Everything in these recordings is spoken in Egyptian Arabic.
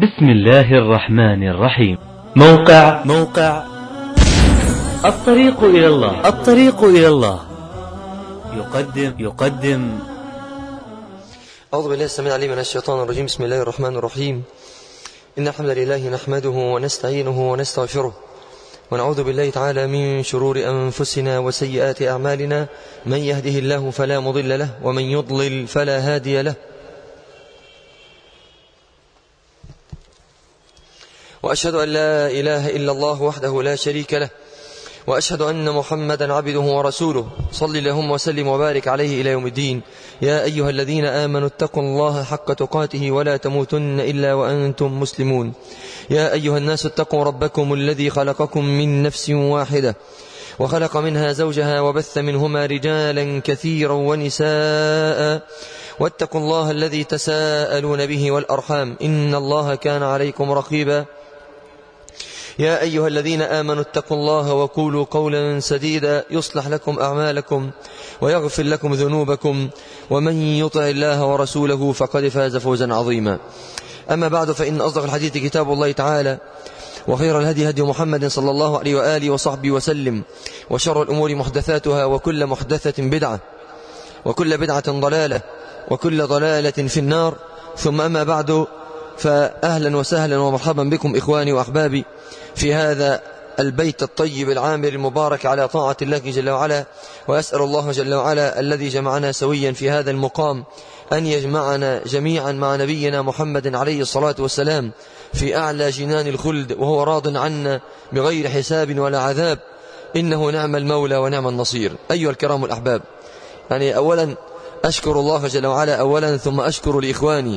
بسم الله الرحمن الرحيم موقع موقع الطريق إلى الله الطريق إلى الله يقدم يقدم أعوذ بالله السميع العليم من الشيطان الرجيم بسم الله الرحمن الرحيم إن الحمد لله نحمده ونستعينه ونستغفره ونعوذ بالله تعالى من شرور أنفسنا وسيئات أعمالنا من يهده الله فلا مضل له ومن يضلل فلا هادي له وأشهد أن لا إله إلا الله وحده لا شريك له وأشهد أن محمدا عبده ورسوله صل اللهم وسلم وبارك عليه إلى يوم الدين يا أيها الذين آمنوا اتقوا الله حق تقاته ولا تموتن إلا وأنتم مسلمون يا أيها الناس اتقوا ربكم الذي خلقكم من نفس واحدة وخلق منها زوجها وبث منهما رجالا كثيرا ونساء واتقوا الله الذي تساءلون به والأرحام إن الله كان عليكم رقيبا يا أيها الذين آمنوا اتقوا الله وقولوا قولا سديدا يصلح لكم أعمالكم ويغفر لكم ذنوبكم ومن يطع الله ورسوله فقد فاز فوزا عظيما أما بعد فإن أصدق الحديث كتاب الله تعالى وخير الهدي هدي محمد صلى الله عليه وآله وصحبه وسلم وشر الأمور محدثاتها وكل محدثة بدعة وكل بدعة ضلالة وكل ضلالة في النار ثم أما بعد فأهلا وسهلا ومرحبا بكم إخواني وأحبابي في هذا البيت الطيب العامر المبارك على طاعة الله جل وعلا وأسأل الله جل وعلا الذي جمعنا سويا في هذا المقام أن يجمعنا جميعا مع نبينا محمد عليه الصلاة والسلام في أعلى جنان الخلد وهو راض عنا بغير حساب ولا عذاب إنه نعم المولى ونعم النصير أيها الكرام الأحباب يعني أولا أشكر الله جل وعلا أولا ثم أشكر لإخواني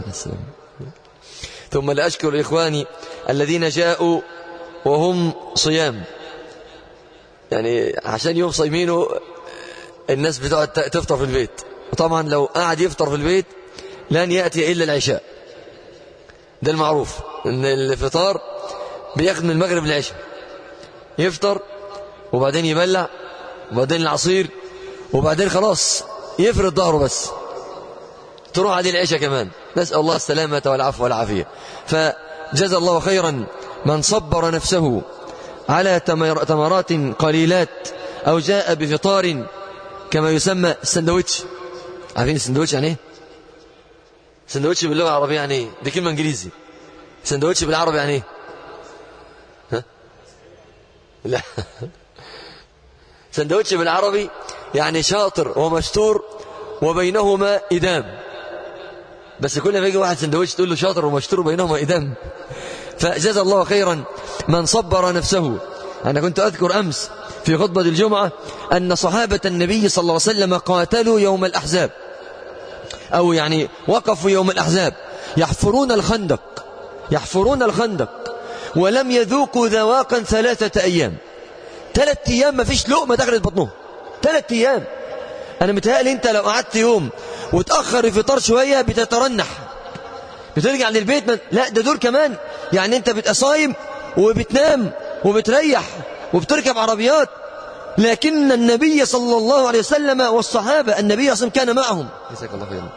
ثم لأشكر لإخواني الذين جاءوا وهم صيام يعني عشان يوم صايمينه الناس بتقعد تفطر في البيت وطبعا لو قعد يفطر في البيت لن يأتي إلا العشاء ده المعروف ان الفطار بياخد من المغرب للعشاء يفطر وبعدين يبلع وبعدين العصير وبعدين خلاص يفرد ظهره بس تروح عليه العشاء كمان نسأل الله السلامة والعفو والعافية فجزى الله خيرا من صبر نفسه على تمرات قليلات أو جاء بفطار كما يسمى السندوتش عارفين السندوتش يعني ايه سندوتش باللغة العربية يعني ايه دي كلمة انجليزي سندوتش بالعربي يعني ايه ها لا سندوتش بالعربي يعني شاطر ومستور وبينهما إدام بس كل ما يجي واحد سندوتش تقول له شاطر ومشطور بينهما إدام فجزى الله خيرا من صبر نفسه أنا كنت أذكر أمس في خطبة الجمعة أن صحابة النبي صلى الله عليه وسلم قاتلوا يوم الأحزاب أو يعني وقفوا يوم الأحزاب يحفرون الخندق يحفرون الخندق ولم يذوقوا ذواقا ثلاثة أيام ثلاثة أيام ما فيش لقمة دخلت بطنهم ثلاثة أيام أنا متهيألي أنت لو قعدت يوم وتأخر الفطار شوية بتترنح بترجع للبيت من... لا ده دول كمان يعني أنت بتبقى صايم وبتنام وبتريح وبتركب عربيات لكن النبي صلى الله عليه وسلم والصحابة النبي صلى كان معهم جزاك الله خيرا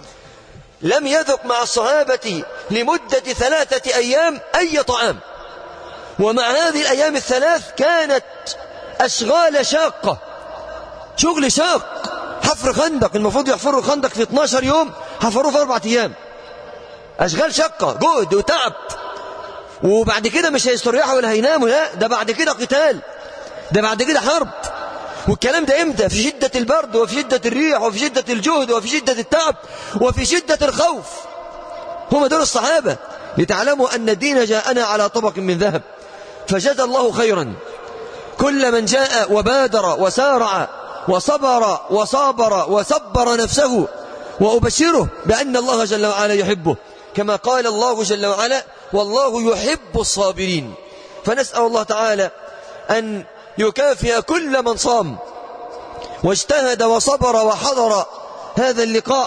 لم يذق مع الصحابة لمدة ثلاثة أيام أي طعام ومع هذه الأيام الثلاث كانت أشغال شاقة شغل شاق حفر خندق المفروض يحفروا الخندق في 12 يوم حفروه في أربعة أيام أشغال شقة جهد وتعب وبعد كده مش هيستريحوا ولا هيناموا لا ده بعد كده قتال ده بعد كده حرب والكلام ده امتى في شدة البرد وفي شدة الريح وفي شدة الجهد وفي شدة التعب وفي شدة الخوف هم دول الصحابة لتعلموا أن الدين جاءنا على طبق من ذهب فجزى الله خيرا كل من جاء وبادر وسارع وصبر وصابر وصبر نفسه وأبشره بأن الله جل وعلا يحبه كما قال الله جل وعلا والله يحب الصابرين فنسأل الله تعالى أن يكافئ كل من صام واجتهد وصبر وحضر هذا اللقاء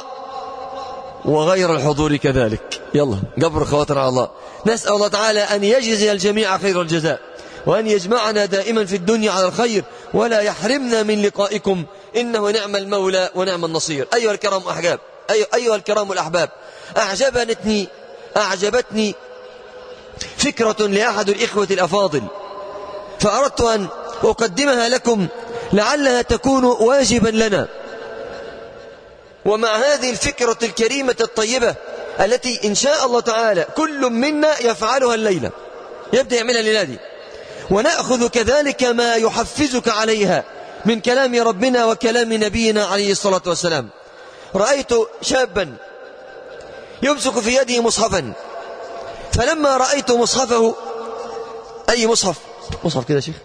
وغير الحضور كذلك يلا قبر خواطر على الله نسأل الله تعالى أن يجزي الجميع خير الجزاء وأن يجمعنا دائما في الدنيا على الخير ولا يحرمنا من لقائكم إنه نعم المولى ونعم النصير أيها الكرام أحباب أيها الكرام الأحباب أعجبتني أعجبتني فكرة لأحد الإخوة الأفاضل فأردت أن أقدمها لكم لعلها تكون واجبا لنا ومع هذه الفكرة الكريمة الطيبة التي إن شاء الله تعالى كل منا يفعلها الليلة يبدأ يعملها الليلة دي ونأخذ كذلك ما يحفزك عليها من كلام ربنا وكلام نبينا عليه الصلاة والسلام رأيت شابا يمسك في يده مصحفا فلما رأيت مصحفه أي مصحف مصحف كده يا شيخ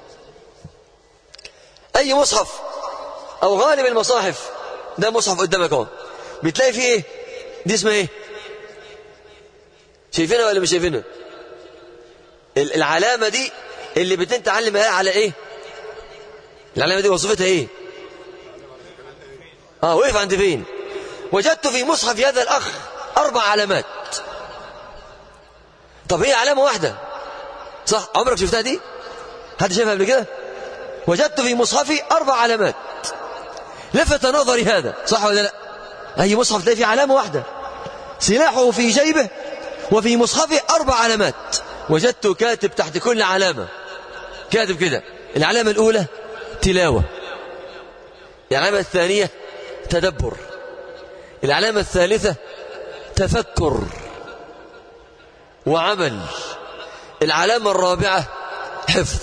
أي مصحف أو غالب المصاحف ده مصحف قدامك اهو بتلاقي فيه إيه دي اسمها إيه شايفينها ولا مش شايفينها العلامة دي اللي بتتعلم على إيه العلامة دي وظيفتها إيه آه وقف عند فين وجدت في مصحف هذا الأخ أربع علامات طب هي علامة واحدة صح عمرك شفتها دي حد شافها قبل كده وجدت في مصحفي أربع علامات لفت نظري هذا صح ولا لا أي مصحف تلاقي فيه علامة واحدة سلاحه في جيبه وفي مصحفه أربع علامات وجدت كاتب تحت كل علامة كاتب كده العلامة الأولى تلاوة العلامة الثانية تدبر العلامة الثالثة تفكر وعمل العلامة الرابعة حفظ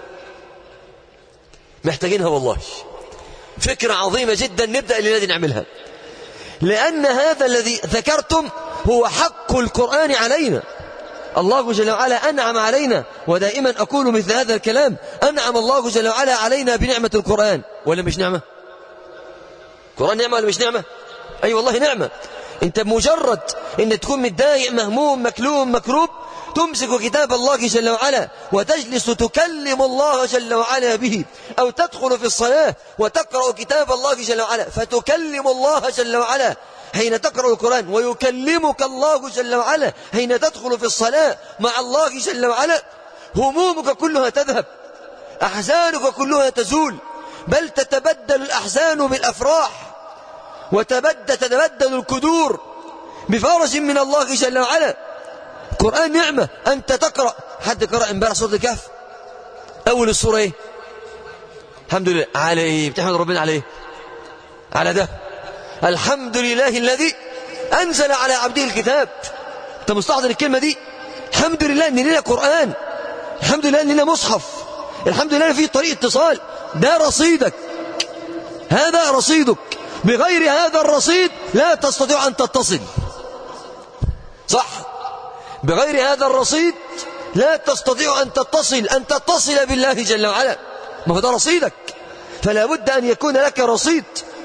محتاجينها والله فكرة عظيمة جدا نبدأ الليلة دي نعملها لأن هذا الذي ذكرتم هو حق القرآن علينا الله جل وعلا أنعم علينا ودائما أقول مثل هذا الكلام أنعم الله جل وعلا علينا بنعمة القرآن ولا مش نعمة القرآن نعمة ولا مش نعمة أي أيوة والله نعمة أنت بمجرد أن تكون متضايق مهموم مكلوم مكروب تمسك كتاب الله جل وعلا وتجلس تكلم الله جل وعلا به أو تدخل في الصلاة وتقرأ كتاب الله جل وعلا فتكلم الله جل وعلا حين تقرأ القرآن ويكلمك الله جل وعلا حين تدخل في الصلاة مع الله جل وعلا همومك كلها تذهب أحزانك كلها تزول بل تتبدل الأحزان بالأفراح وتبدل تتبدل الكدور بفرج من الله جل وعلا القرآن نعمة أنت تقرأ حد قرأ امبارح سورة الكهف أول السورة إيه الحمد لله على إيه بتحمد ربنا على إيه على ده الحمد لله الذي أنزل على عبده الكتاب أنت مستحضر الكلمة دي الحمد لله أن لنا قرآن الحمد لله أن لنا مصحف الحمد لله في طريق اتصال ده رصيدك هذا رصيدك بغير هذا الرصيد لا تستطيع أن تتصل صح بغير هذا الرصيد لا تستطيع أن تتصل أن تتصل بالله جل وعلا ما هو ده رصيدك فلا بد أن يكون لك رصيد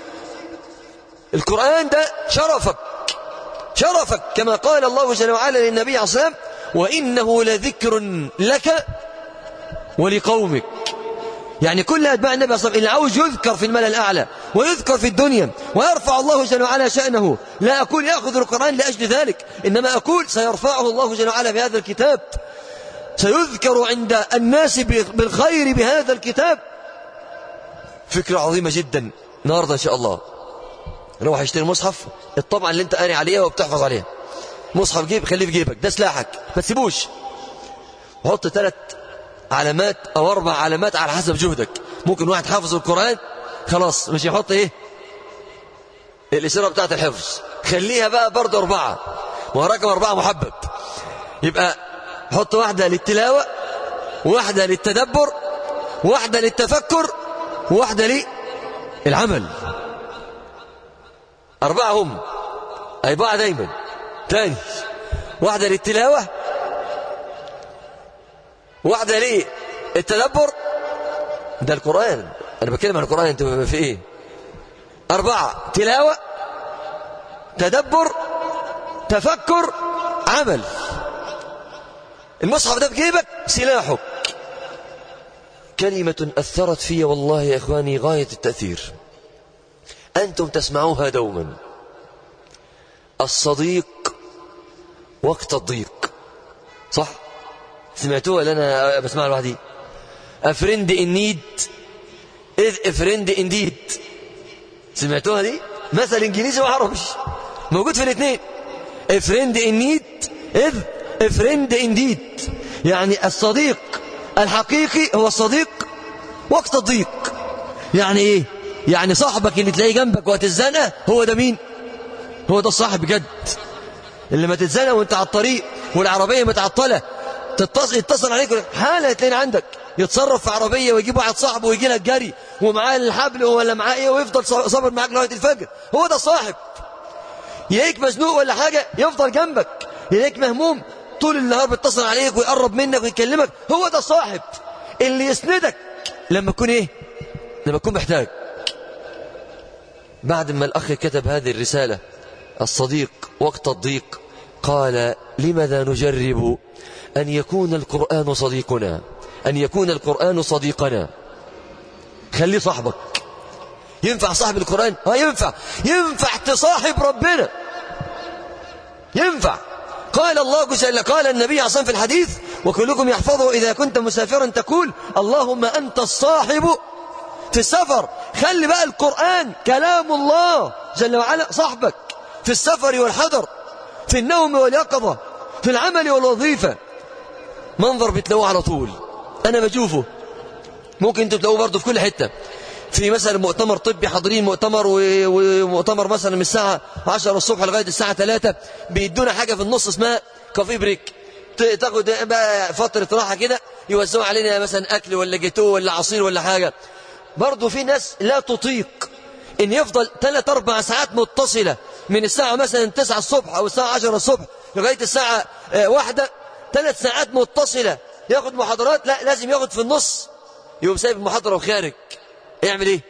القرآن ده شرفك شرفك كما قال الله جل وعلا للنبي عليه الصلاة والسلام وإنه لذكر لك ولقومك يعني كل أتباع النبي صلى الله عليه وسلم اللي عاوز يذكر في الملأ الأعلى ويذكر في الدنيا ويرفع الله جل وعلا شأنه لا أقول يأخذ القرآن لأجل ذلك إنما أقول سيرفعه الله جل وعلا بهذا الكتاب سيذكر عند الناس بالخير بهذا الكتاب فكرة عظيمة جدا النهارده إن شاء الله روح اشتري مصحف الطبعة اللي انت قاري عليها وبتحفظ عليها مصحف جيب خليه في جيبك ده سلاحك ما تسيبوش وحط ثلاث علامات او اربع علامات على حسب جهدك ممكن واحد حافظ القرآن خلاص مش يحط ايه الإشارة بتاعت الحفظ خليها بقى برضه أربعة ورقم أربعة محبب يبقى حط واحدة للتلاوة واحدة للتدبر واحدة للتفكر وواحدة للعمل أربعة هم أربعة دايما تاني واحدة للتلاوة واحدة للتدبر ده القرآن أنا بتكلم عن القرآن أنت في إيه أربعة تلاوة تدبر تفكر عمل المصحف ده بجيبك سلاحك كلمة أثرت في والله يا إخواني غاية التأثير أنتم تسمعوها دوما الصديق وقت الضيق صح سمعتوها ولا أنا بسمعها لوحدي أفرند إن نيد إذ أفرند إنديد سمعتوها دي مثل إنجليزي وعربي موجود في الاثنين أفرند إن نيد إذ فريند انديد يعني الصديق الحقيقي هو الصديق وقت الضيق يعني ايه يعني صاحبك اللي تلاقيه جنبك وقت الزنقه هو ده مين هو ده الصاحب بجد اللي ما تتزنق وانت على الطريق والعربيه متعطله تتصل يتصل عليك حاله تلاقيني عندك يتصرف في عربيه ويجيب واحد صاحبه ويجي لك جري ومعاه الحبل ولا معاه ايه ويفضل صابر معاك لغايه الفجر هو ده الصاحب يلاقيك مزنوق ولا حاجه يفضل جنبك يلاقيك مهموم طول النهار بيتصل عليك ويقرب منك ويكلمك هو ده الصاحب اللي يسندك لما تكون ايه لما تكون محتاج بعد ما الأخ كتب هذه الرسالة الصديق وقت الضيق قال لماذا نجرب أن يكون القرآن صديقنا أن يكون القرآن صديقنا خليه صاحبك ينفع صاحب القرآن ها ينفع ينفع تصاحب ربنا ينفع قال الله جل قال النبي عصام في الحديث وكلكم يحفظه إذا كنت مسافرا تقول اللهم أنت الصاحب في السفر خلي بقى القرآن كلام الله جل وعلا صاحبك في السفر والحضر في النوم واليقظة في العمل والوظيفة منظر بتلاقوه على طول أنا بشوفه ممكن انتوا تلاقوه برضه في كل حتة في مثلا مؤتمر طبي حاضرين مؤتمر ومؤتمر مثلا من الساعة 10 الصبح لغاية الساعة 3 بيدونا حاجة في النص اسمها كافي بريك تاخد بقى فترة راحة كده يوزعوا علينا مثلا أكل ولا جاتوه ولا عصير ولا حاجة برضه في ناس لا تطيق ان يفضل ثلاث اربع ساعات متصلة من الساعة مثلا 9 الصبح او الساعة 10 الصبح لغاية الساعة واحدة ثلاث ساعات متصلة ياخد محاضرات لا لازم ياخد في النص يقوم سايب المحاضرة وخارج يعمل ايه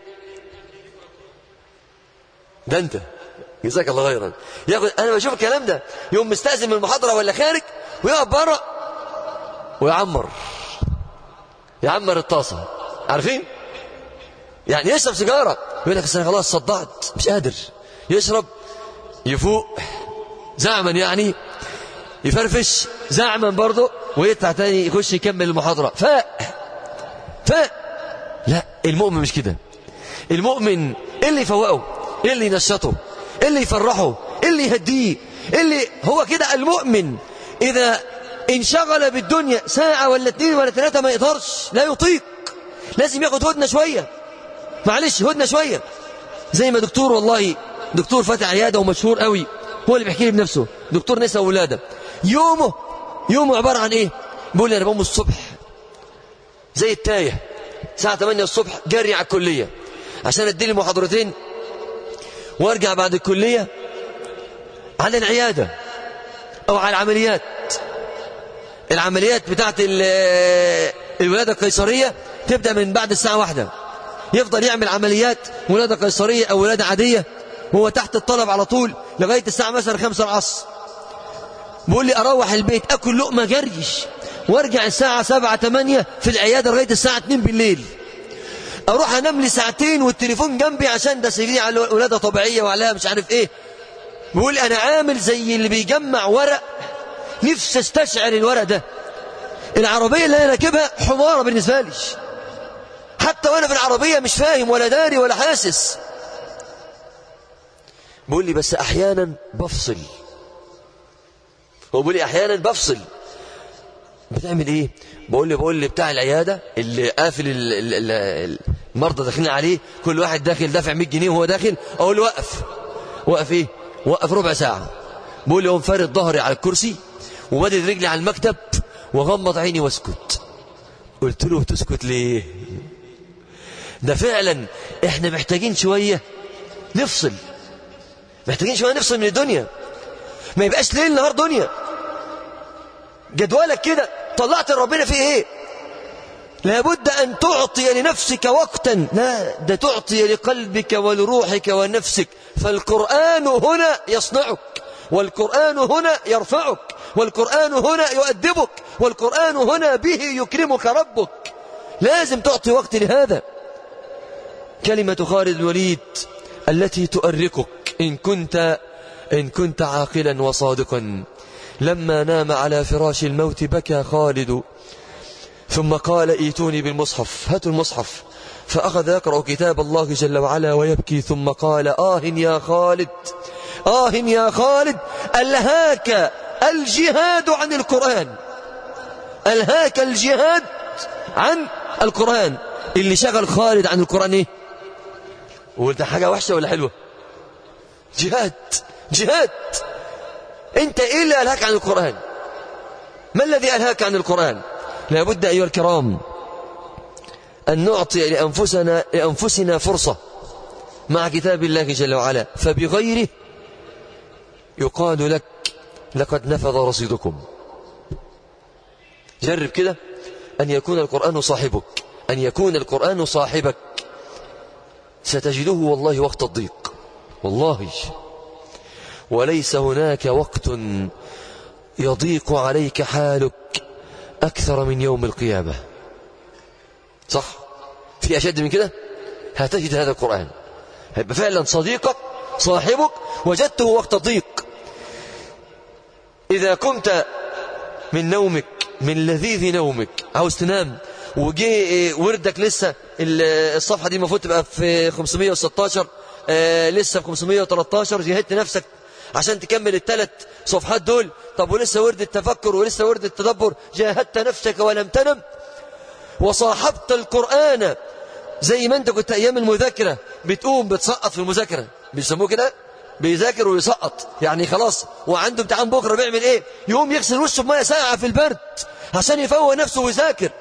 ده انت جزاك الله خيرا ياخد انا بشوف الكلام ده يقوم مستأذن من المحاضرة ولا خارج ويقف بره ويعمر يعمر الطاسة عارفين يعني يشرب سيجارة يقول لك انا خلاص صدعت مش قادر يشرب يفوق زعما يعني يفرفش زعما برضه ويطلع تاني يخش يكمل المحاضرة فاق فاق لا المؤمن مش كده المؤمن اللي يفوقه اللي ينشطه اللي يفرحه اللي يهديه اللي هو كده المؤمن إذا انشغل بالدنيا ساعة ولا اتنين ولا ثلاثة ما يقدرش لا يطيق لازم ياخد هدنة شوية معلش هدنة شوية زي ما دكتور والله دكتور فاتح عيادة ومشهور قوي هو اللي بيحكي لي بنفسه دكتور نساء وولادة يومه يومه عبارة عن ايه بيقول لي انا بقوم الصبح زي التايه الساعة 8 الصبح جري على الكلية عشان اديني محاضرتين وارجع بعد الكلية على العيادة او على العمليات العمليات بتاعت الولادة القيصرية تبدأ من بعد الساعة واحدة يفضل يعمل عمليات ولادة قيصرية أو ولادة عادية وهو تحت الطلب على طول لغاية الساعة مثلا خمسة العصر بيقول لي أروح البيت أكل لقمة جريش وارجع الساعة سبعة تمانية في العيادة لغاية الساعة اتنين بالليل أروح أنام لي ساعتين والتليفون جنبي عشان ده سريع على ولادة طبيعية وعليها مش عارف إيه بيقول أنا عامل زي اللي بيجمع ورق نفسي استشعر الورق ده العربية اللي أنا راكبها حمارة بالنسبة لي حتى وأنا في العربية مش فاهم ولا داري ولا حاسس بيقول لي بس أحيانا بفصل هو بيقول لي أحيانا بفصل بتعمل إيه بقول لي بقول لي بتاع العيادة اللي قافل المرضى داخلين عليه كل واحد داخل دافع 100 جنيه وهو داخل أقول له وقف وقف إيه وقف ربع ساعة بقول لي أقوم فارد ظهري على الكرسي ومدد رجلي على المكتب وغمض عيني واسكت قلت له تسكت ليه ده فعلا احنا محتاجين شوية نفصل محتاجين شوية نفصل من الدنيا ما يبقاش ليل نهار دنيا جدولك كده طلعت ربنا فيه ايه لابد أن تعطي لنفسك وقتا لا ده تعطي لقلبك ولروحك ونفسك فالقرآن هنا يصنعك والقرآن هنا يرفعك والقرآن هنا يؤدبك والقرآن هنا به يكرمك ربك لازم تعطي وقت لهذا كلمة خالد الوليد التي تؤركك إن كنت إن كنت عاقلا وصادقا لما نام على فراش الموت بكى خالد ثم قال ايتوني بالمصحف هاتوا المصحف فأخذ يقرأ كتاب الله جل وعلا ويبكي ثم قال آه يا خالد آه يا خالد ألهاك الجهاد عن القرآن ألهاك الجهاد عن القرآن اللي شغل خالد عن القرآن ايه وده حاجة وحشة ولا حلوة جهاد جهاد انت ايه اللي ألهاك عن القرآن ما الذي ألهاك عن القرآن لابد أيها الكرام أن نعطي لأنفسنا, لأنفسنا فرصة مع كتاب الله جل وعلا فبغيره يقال لك لقد نفذ رصيدكم جرب كده أن يكون القرآن صاحبك أن يكون القرآن صاحبك ستجده والله وقت الضيق والله وليس هناك وقت يضيق عليك حالك أكثر من يوم القيامة صح في أشد من كده هتجد هذا القرآن هيبقى فعلا صديقك صاحبك وجدته وقت الضيق إذا قمت من نومك من لذيذ نومك عاوز تنام وجي وردك لسه الصفحة دي المفروض تبقى في 516 آه لسه في 513 جهدت نفسك عشان تكمل الثلاث صفحات دول طب ولسه ورد التفكر ولسه ورد التدبر جاهدت نفسك ولم تنم وصاحبت القرآن زي ما انت كنت ايام المذاكرة بتقوم بتسقط في المذاكرة بيسموه كده بيذاكر ويسقط يعني خلاص وعنده امتحان بكره بيعمل ايه يقوم يغسل وشه بميه ساقعه في البرد عشان يفوق نفسه ويذاكر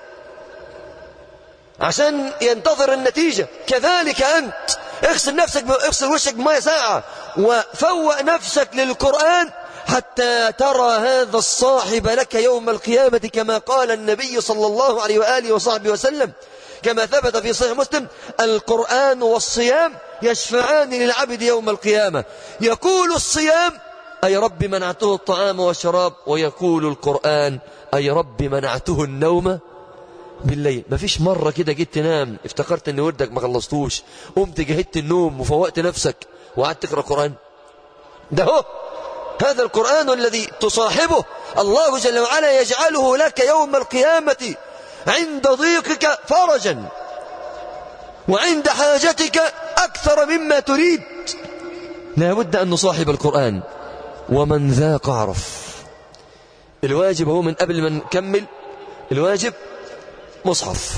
عشان ينتظر النتيجة كذلك أنت اغسل نفسك اغسل وشك بميه ساقعه وفوق نفسك للقرآن حتى ترى هذا الصاحب لك يوم القيامة كما قال النبي صلى الله عليه وآله وصحبه وسلم كما ثبت في صحيح مسلم القرآن والصيام يشفعان للعبد يوم القيامة يقول الصيام أي رب منعته الطعام والشراب ويقول القرآن أي رب منعته النوم بالليل ما فيش مرة كده جيت تنام افتكرت ان وردك ما خلصتوش قمت جهدت النوم وفوقت نفسك وقعدت تقرأ قرآن ده هو هذا القرآن الذي تصاحبه الله جل وعلا يجعله لك يوم القيامة عند ضيقك فرجا وعند حاجتك أكثر مما تريد لا بد أن نصاحب القرآن ومن ذاق عرف الواجب هو من قبل ما نكمل الواجب مصحف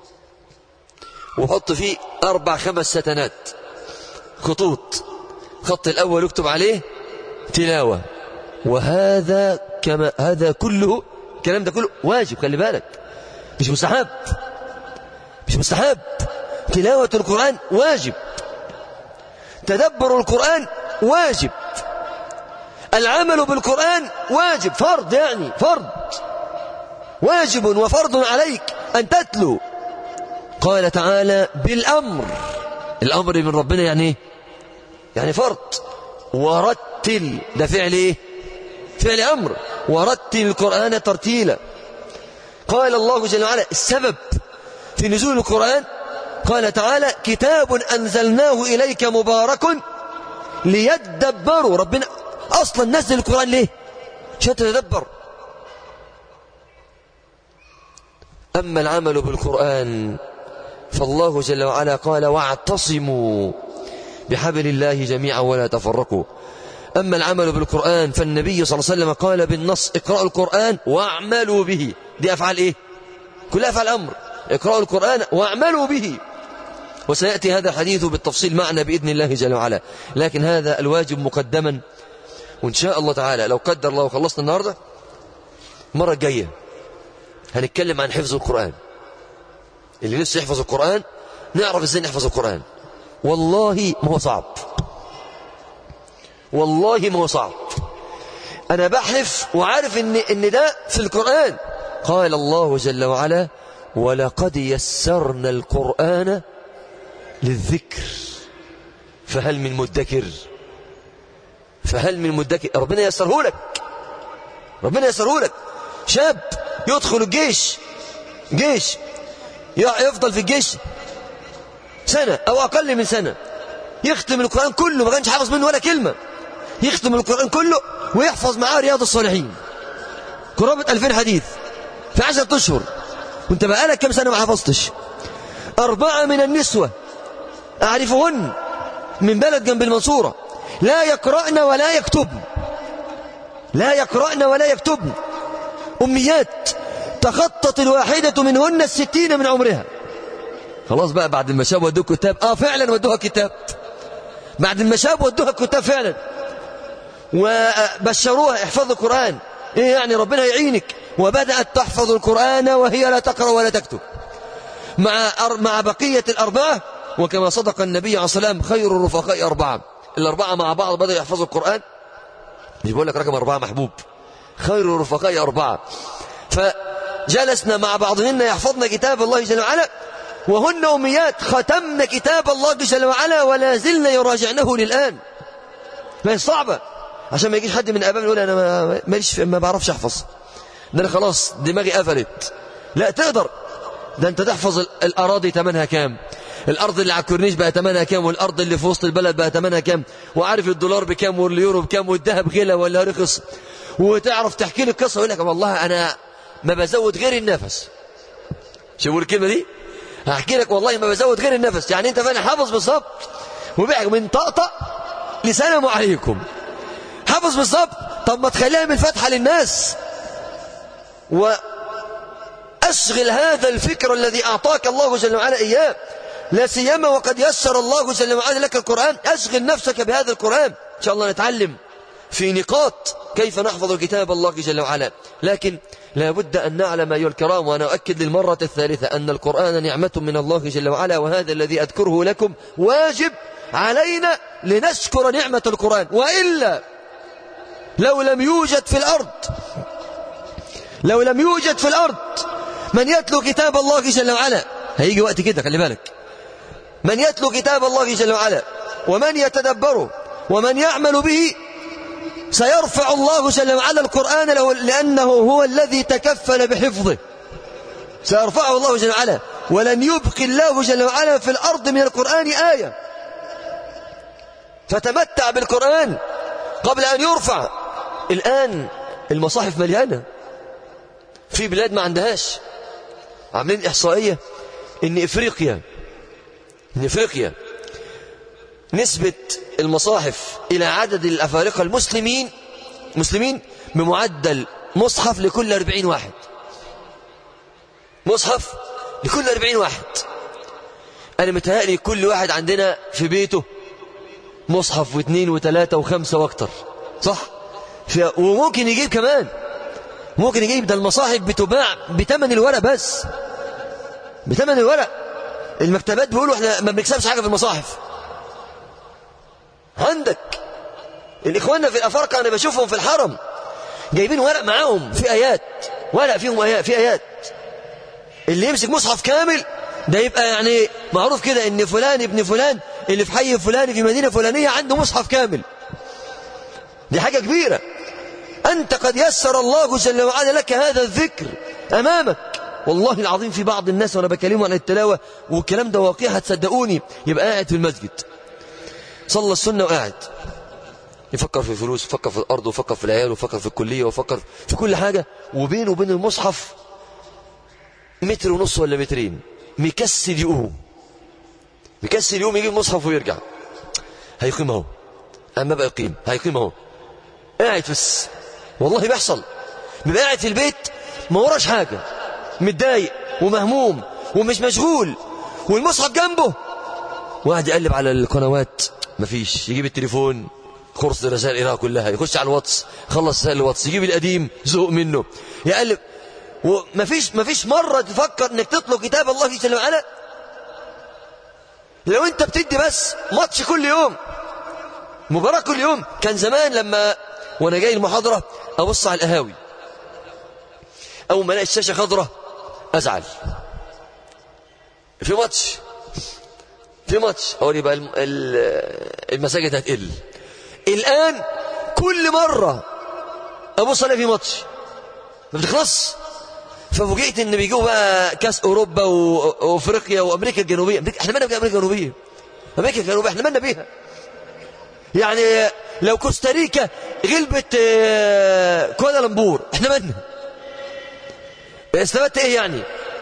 وحط فيه أربع خمس ستنات خطوط خط الأول يكتب عليه تلاوة وهذا كما هذا كله الكلام ده كله واجب خلي بالك مش مستحب مش مستحب تلاوة القرآن واجب تدبر القرآن واجب العمل بالقرآن واجب فرض يعني فرض واجب وفرض عليك أن تتلو قال تعالى بالأمر الأمر من ربنا يعني ايه يعني فرض ورتل ده فعل ايه فعل أمر ورتل القرآن ترتيلا قال الله جل وعلا السبب في نزول القرآن قال تعالى كتاب أنزلناه إليك مبارك ليدبروا ربنا أصلا نزل القرآن ليه عشان تتدبر أما العمل بالقرآن فالله جل وعلا قال واعتصموا بحبل الله جميعا ولا تفرقوا أما العمل بالقرآن فالنبي صلى الله عليه وسلم قال بالنص اقرأوا القرآن واعملوا به دي أفعال إيه كلها أفعال أمر اقرأوا القرآن واعملوا به وسيأتي هذا الحديث بالتفصيل معنا بإذن الله جل وعلا لكن هذا الواجب مقدما وإن شاء الله تعالى لو قدر الله وخلصنا النهاردة المرة الجاية هنتكلم عن حفظ القرآن اللي نفسه يحفظ القرآن نعرف ازاي نحفظ القرآن والله ما هو صعب والله ما هو صعب أنا بحلف وعارف إن, إن ده في القرآن قال الله جل وعلا ولقد يسرنا القرآن للذكر فهل من مدكر فهل من مدكر ربنا يسره لك ربنا يسره لك شاب يدخل الجيش جيش يفضل في الجيش سنة أو أقل من سنة يختم القرآن كله ما كانش حافظ منه ولا كلمة يختم القرآن كله ويحفظ معاه رياض الصالحين قرابة ألفين حديث في عشرة أشهر وانت بقالك كم سنة ما حفظتش أربعة من النسوة أعرفهن من بلد جنب المنصورة لا يقرأن ولا يكتبن لا يقرأن ولا يكتبن أميات تخطت الواحدة منهن الستين من عمرها خلاص بقى بعد ما شاب ودوه كتاب اه فعلا ودوها كتاب بعد ما شاب ودوها كتاب فعلا وبشروها احفظوا القرآن ايه يعني ربنا يعينك وبدأت تحفظ القرآن وهي لا تقرأ ولا تكتب مع مع بقية الأربعة وكما صدق النبي عليه الصلاة والسلام خير الرفقاء أربعة الأربعة مع بعض بدأوا يحفظوا القرآن مش بقول لك رقم أربعة محبوب خير الرفقاء أربعة فجلسنا مع بعضهن يحفظن كتاب الله جل وعلا وهن أميات ختمن كتاب الله جل وعلا ولا زلن يراجعنه للآن فهي صعبة عشان ما يجيش حد من أبابنا يقول أنا ما, ماليش ما بعرفش أحفظ ده أنا خلاص دماغي قفلت لا تقدر ده أنت تحفظ الأراضي تمنها كام الأرض اللي على الكورنيش بقى تمنها كام والأرض اللي في وسط البلد بقى تمنها كام وعارف الدولار بكام واليورو بكام والذهب غلى ولا رخص وتعرف تحكي لي القصة ويقول لك والله أنا ما بزود غير النفس شوفوا الكلمة دي هحكي لك والله ما بزود غير النفس يعني انت فعلا حافظ بالظبط وبيعك من طقطق لسلام عليكم حافظ بالظبط طب ما تخليها من فتحة للناس وأشغل هذا الفكر الذي أعطاك الله جل وعلا إياه لا سيما وقد يسر الله جل وعلا لك القرآن أشغل نفسك بهذا القرآن إن شاء الله نتعلم في نقاط كيف نحفظ كتاب الله جل وعلا لكن لا بد أن نعلم أيها الكرام وأنا أؤكد للمرة الثالثة أن القرآن نعمة من الله جل وعلا وهذا الذي أذكره لكم واجب علينا لنشكر نعمة القرآن وإلا لو لم يوجد في الأرض لو لم يوجد في الأرض من يتلو كتاب الله جل وعلا هيجي وقت كده خلي بالك من يتلو كتاب الله جل وعلا ومن يتدبره ومن يعمل به سيرفع الله جل وعلا القرآن له لأنه هو الذي تكفل بحفظه سيرفعه الله جل وعلا ولن يبقي الله جل وعلا في الأرض من القرآن آية فتمتع بالقرآن قبل أن يرفع الآن المصاحف مليانة في بلاد ما عندهاش عاملين إحصائية إن إفريقيا إن إفريقيا نسبة المصاحف إلى عدد الأفارقة المسلمين مسلمين بمعدل مصحف لكل أربعين واحد مصحف لكل أربعين واحد أنا متهيألي كل واحد عندنا في بيته مصحف واثنين وثلاثة وخمسة واكتر صح وممكن يجيب كمان ممكن يجيب ده المصاحف بتباع بثمن الورق بس بثمن الورق المكتبات بيقولوا احنا ما بنكسبش حاجة في المصاحف عندك الإخواننا في الأفارقة أنا بشوفهم في الحرم جايبين ورق معاهم في آيات ورق فيهم آيات في آيات اللي يمسك مصحف كامل ده يبقى يعني معروف كده ان فلان ابن فلان اللي في حي فلاني في مدينة فلانية عنده مصحف كامل دي حاجة كبيرة أنت قد يسر الله جل وعلا لك هذا الذكر أمامك والله العظيم في بعض الناس وأنا بكلمه عن التلاوة والكلام ده واقع هتصدقوني يبقى قاعد في المسجد صلى السنة وقاعد يفكر في الفلوس يفكر في الأرض ويفكر في العيال ويفكر في الكلية ويفكر في كل حاجة وبينه وبين المصحف متر ونص ولا مترين مكسل يقوم مكسل يقوم يجيب المصحف ويرجع هيقيم اهو اما بقى يقيم هيقيم اهو قاعد بس والله بيحصل بيبقى قاعد في البيت ما وراش حاجة متضايق ومهموم ومش مشغول والمصحف جنبه وقاعد يقلب على القنوات مفيش يجيب التليفون خرص الرسائل إليها كلها يخش على الواتس خلص رسائل الواتس يجيب القديم زهق منه يقلب ومفيش مفيش مرة تفكر انك تطلب كتاب الله جل وعلا لو انت بتدي بس ماتش كل يوم مباراة كل يوم كان زمان لما وانا جاي المحاضرة ابص على القهاوي اول ما الاقي الشاشة خضرة ازعل في ماتش في ماتش اقول يبقى المساجد هتقل الان كل مرة ابص الاقي في ماتش ما بتخلص ففوجئت ان بيجوا بقى كاس اوروبا وافريقيا وامريكا الجنوبيه أمريكا احنا مالنا بامريكا الجنوبيه امريكا الجنوبيه احنا مالنا بيها يعني لو كوستاريكا غلبت كوالالمبور احنا مالنا استفدت ايه يعني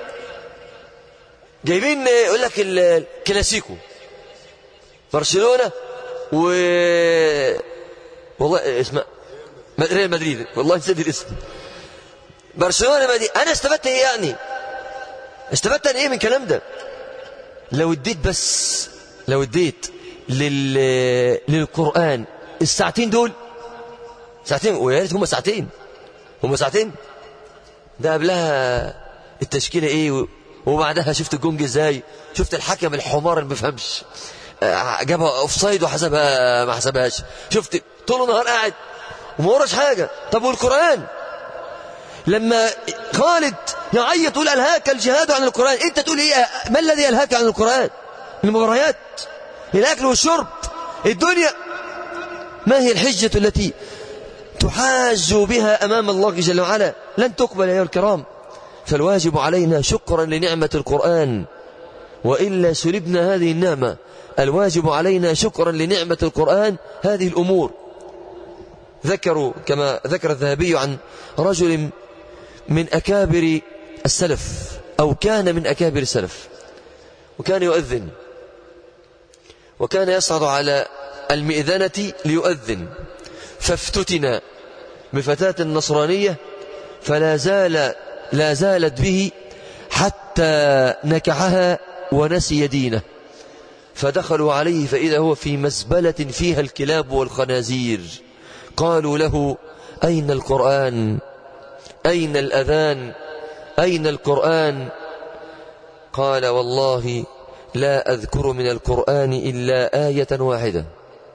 جايبين يقول لك الكلاسيكو برشلونه و والله اسمها ريال مدريد والله نسيت الاسم برشلونة مدريد أنا استفدت إيه يعني استفدت أنا إيه من الكلام ده لو اديت بس لو اديت لل... للقرآن الساعتين دول ساعتين ويا ريت هم ساعتين هم ساعتين ده قبلها التشكيلة ايه وبعدها شفت الجونج ازاي شفت الحكم الحمار اللي ما بيفهمش جابها اوف سايد وحسبها ما حسبهاش شفت طول النهار قاعد وما وراش حاجة طب والقرآن لما خالد يعيط تقول ألهاك الجهاد عن القرآن أنت تقول إيه ما الذي ألهاك عن القرآن المباريات الأكل والشرب الدنيا ما هي الحجة التي تحاج بها أمام الله جل وعلا لن تقبل يا الكرام فالواجب علينا شكرا لنعمة القرآن وإلا سلبنا هذه النعمة الواجب علينا شكرا لنعمة القرآن هذه الأمور ذكروا كما ذكر الذهبي عن رجل من أكابر السلف أو كان من أكابر السلف وكان يؤذن وكان يصعد على المئذنة ليؤذن فافتتن بفتاة النصرانية فلا زال لا زالت به حتى نكعها ونسي دينه فدخلوا عليه فإذا هو في مزبلة فيها الكلاب والخنازير قالوا له أين القرآن أين الأذان أين القرآن قال والله لا أذكر من القرآن إلا آية واحدة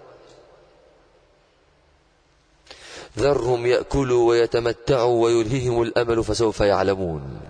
ذرهم يأكلوا ويتمتعوا ويلههم الأمل فسوف يعلمون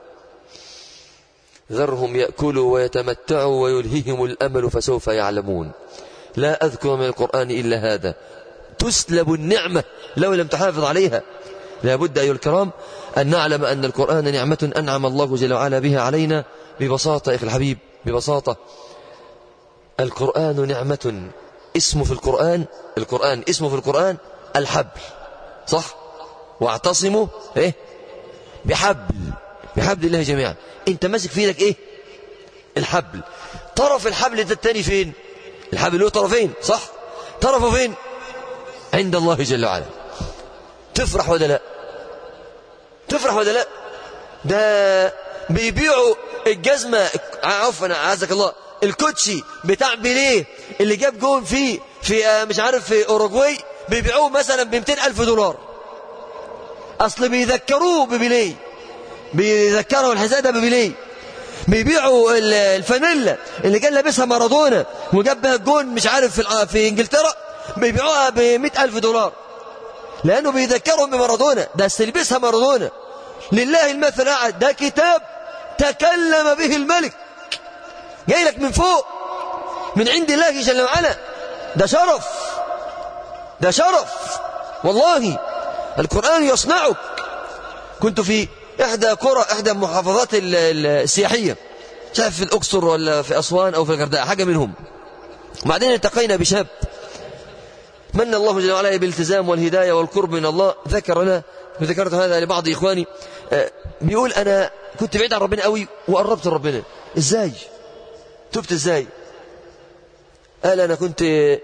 ذرهم يأكلوا ويتمتعوا ويلههم الأمل فسوف يعلمون لا أذكر من القرآن إلا هذا تسلب النعمة لو لم تحافظ عليها لا بد أيها الكرام أن نعلم أن القرآن نعمة أنعم الله جل وعلا بها علينا ببساطة إخي الحبيب ببساطة القرآن نعمة اسمه في القرآن القرآن اسمه في القرآن الحبل صح واعتصموا ايه بحبل بحبل الله جميعا انت ماسك في ايدك ايه الحبل طرف الحبل ده التاني فين الحبل له طرفين صح طرفه فين عند الله جل وعلا تفرح ولا لا تفرح ولا لا ده بيبيعوا الجزمة عفوا عزك الله الكوتشي بتاع بيليه اللي جاب جون فيه في مش عارف في اوروجواي بيبيعوه مثلا ب ألف دولار اصل بيذكروه ببيليه بيذكروا الحذاء ده ببيليه بيبيعوا الفانيلا اللي كان لابسها مارادونا وجاب بها الجون مش عارف في, في انجلترا بيبيعوها ب ألف دولار لانه بيذكرهم بمارادونا ده لبسها مارادونا لله المثل الاعلى ده كتاب تكلم به الملك جاي لك من فوق من عند الله جل وعلا ده شرف ده شرف والله القرآن يصنعك كنت في إحدى قرى إحدى المحافظات السياحية شايف في الأقصر ولا في أسوان أو في الغرداء حاجة منهم وبعدين التقينا بشاب من الله جل وعلا بالالتزام والهداية والقرب من الله ذكر لنا وذكرت هذا لبعض إخواني بيقول أنا كنت بعيد عن ربنا قوي وقربت لربنا إزاي تبت إزاي قال أنا كنت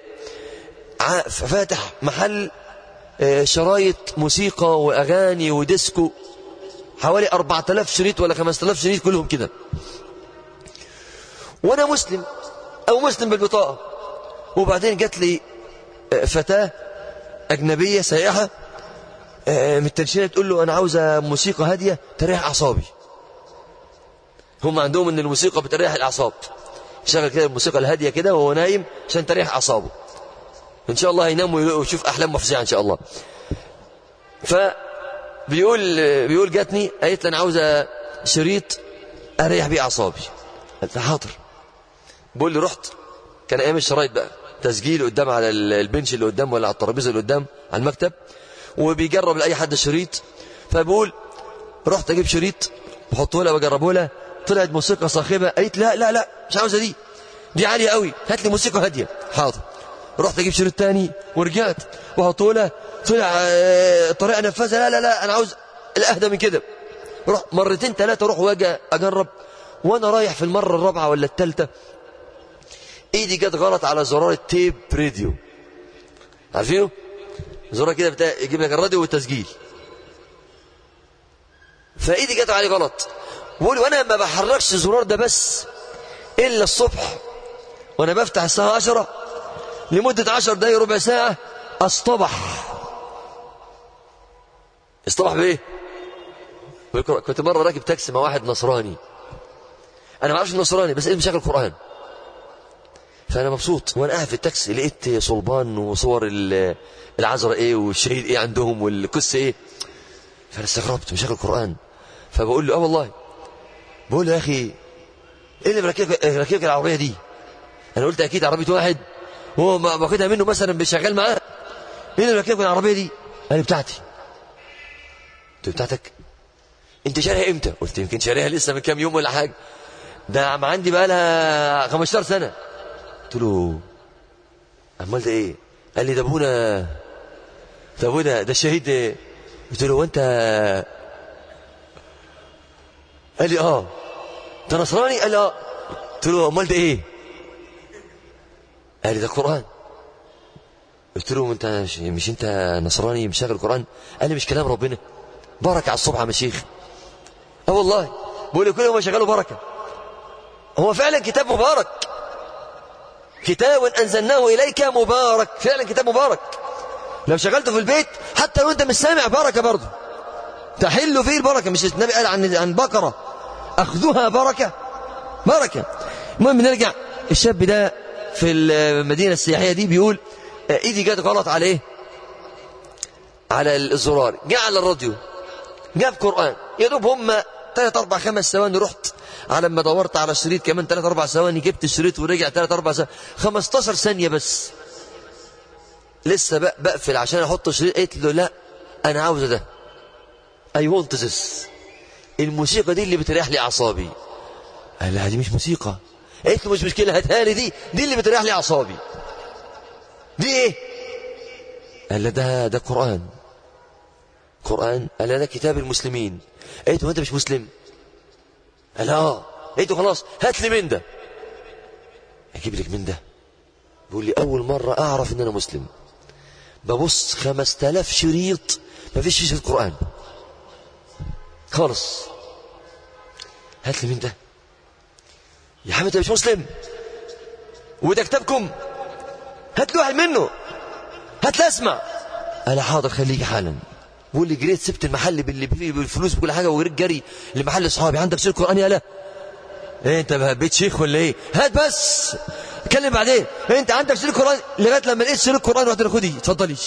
فاتح محل شرايط موسيقى وأغاني وديسكو حوالي 4000 شريط ولا 5000 شريط كلهم كده وأنا مسلم أو مسلم بالبطاقة وبعدين جات لي فتاة أجنبية سائحة من التنشينة تقول له أنا عاوزة موسيقى هادية تريح أعصابي هم عندهم أن الموسيقى بتريح الأعصاب شغل كده الموسيقى الهادية كده وهو نايم عشان تريح أعصابه إن شاء الله ينام ويشوف أحلام مفزعة إن شاء الله فبيقول بيقول جاتني قالت لي أنا عاوزة شريط أريح بيه أعصابي قلت حاضر بقول لي رحت كان أيام الشرايط بقى تسجيل قدام على البنش اللي قدام ولا على الترابيزة اللي قدام على المكتب وبيجرب لأي حد شريط فبقول رحت أجيب شريط بحطه لها وأجربه لها طلعت موسيقى صاخبة قالت لا لا لا مش عاوزة دي دي عالية قوي هات لي موسيقى هادية حاضر رحت اجيب شريط تاني ورجعت وحطه لها طلع طريقه نفاذه لا لا لا انا عاوز الاهدى من كده روح مرتين ثلاثه اروح واجي اجرب وانا رايح في المره الرابعه ولا الثالثه ايدي جت غلط على زرار التيب راديو عارفينه زرار كده بتاع يجيب لك الراديو والتسجيل فايدي جت عليه غلط بقول وانا ما بحركش الزرار ده بس الا الصبح وانا بفتح الساعه 10 لمده 10 دقايق ربع ساعه اصطبح اصطبح بايه كنت مره راكب تاكسي مع واحد نصراني انا ما اعرفش نصراني بس اسمه شكل القران فانا مبسوط وانا قاعد في التاكسي لقيت صلبان وصور العذراء ايه والشهيد ايه عندهم والقصه ايه فانا استغربت من شكل القران فبقول له اه والله بقول له يا اخي ايه اللي مركبك راكبك العربيه دي انا قلت اكيد عربيه واحد هو واخدها منه مثلا بيشغل معاه ايه اللي مركبك العربيه دي قال لي بتاعتي قلت بتاعتك انت شاريها امتى قلت يمكن شاريها لسه من كام يوم ولا حاجه ده عم عندي بقى لها 15 سنه قلت له امال ده ايه قال لي ده ابونا ده ابونا ده الشهيد ايه قلت له وانت قال لي اه انت نصراني قال لي اه قلت له امال ده ايه قال لي ده القران قلت له انت مش انت نصراني مشغل القران قال لي مش كلام ربنا بركه على الصبح يا مشيخ اه والله بقول كل يوم شغاله بركه هو فعلا كتاب مبارك كتاب انزلناه اليك مبارك فعلا كتاب مبارك لو شغلته في البيت حتى لو انت مش سامع بركه برضه تحل فيه البركه مش النبي قال عن عن بقره اخذها بركه بركه المهم نرجع الشاب ده في المدينه السياحيه دي بيقول ايدي جت غلط عليه على الزرار جه على الراديو جاب قران يا دوب هم ثلاث اربع خمس ثواني رحت على ما دورت على الشريط كمان ثلاث اربع ثواني جبت الشريط ورجع ثلاث اربع ثواني 15 ثانيه بس لسه بقفل عشان احط الشريط قلت له لا انا عاوز ده اي ونت ذس الموسيقى دي اللي بتريح لي اعصابي قال لها دي مش موسيقى قلت له مش مشكله هاتها لي دي دي اللي بتريح لي اعصابي دي ايه قال له ده ده قران قران قال ده كتاب المسلمين قلت له انت مش مسلم قال اه قلت له خلاص هات لي من ده اجيب لك من ده بيقول لي اول مره اعرف ان انا مسلم ببص خمس تلاف شريط ما فيش فيه القرآن خالص هات لي من ده يا حمد انت مش مسلم وده كتابكم هات لي واحد منه هات لي اسمع انا حاضر خليك حالا بقول لي جريت سبت المحل باللي فيه بالفلوس بكل حاجه وجريت جري لمحل اصحابي عندك سير قران يا لا ايه انت بيت شيخ ولا ايه هات بس اتكلم بعدين انت عندك سير قران لغايه لما لقيت سير القران رحت خدي اتفضلي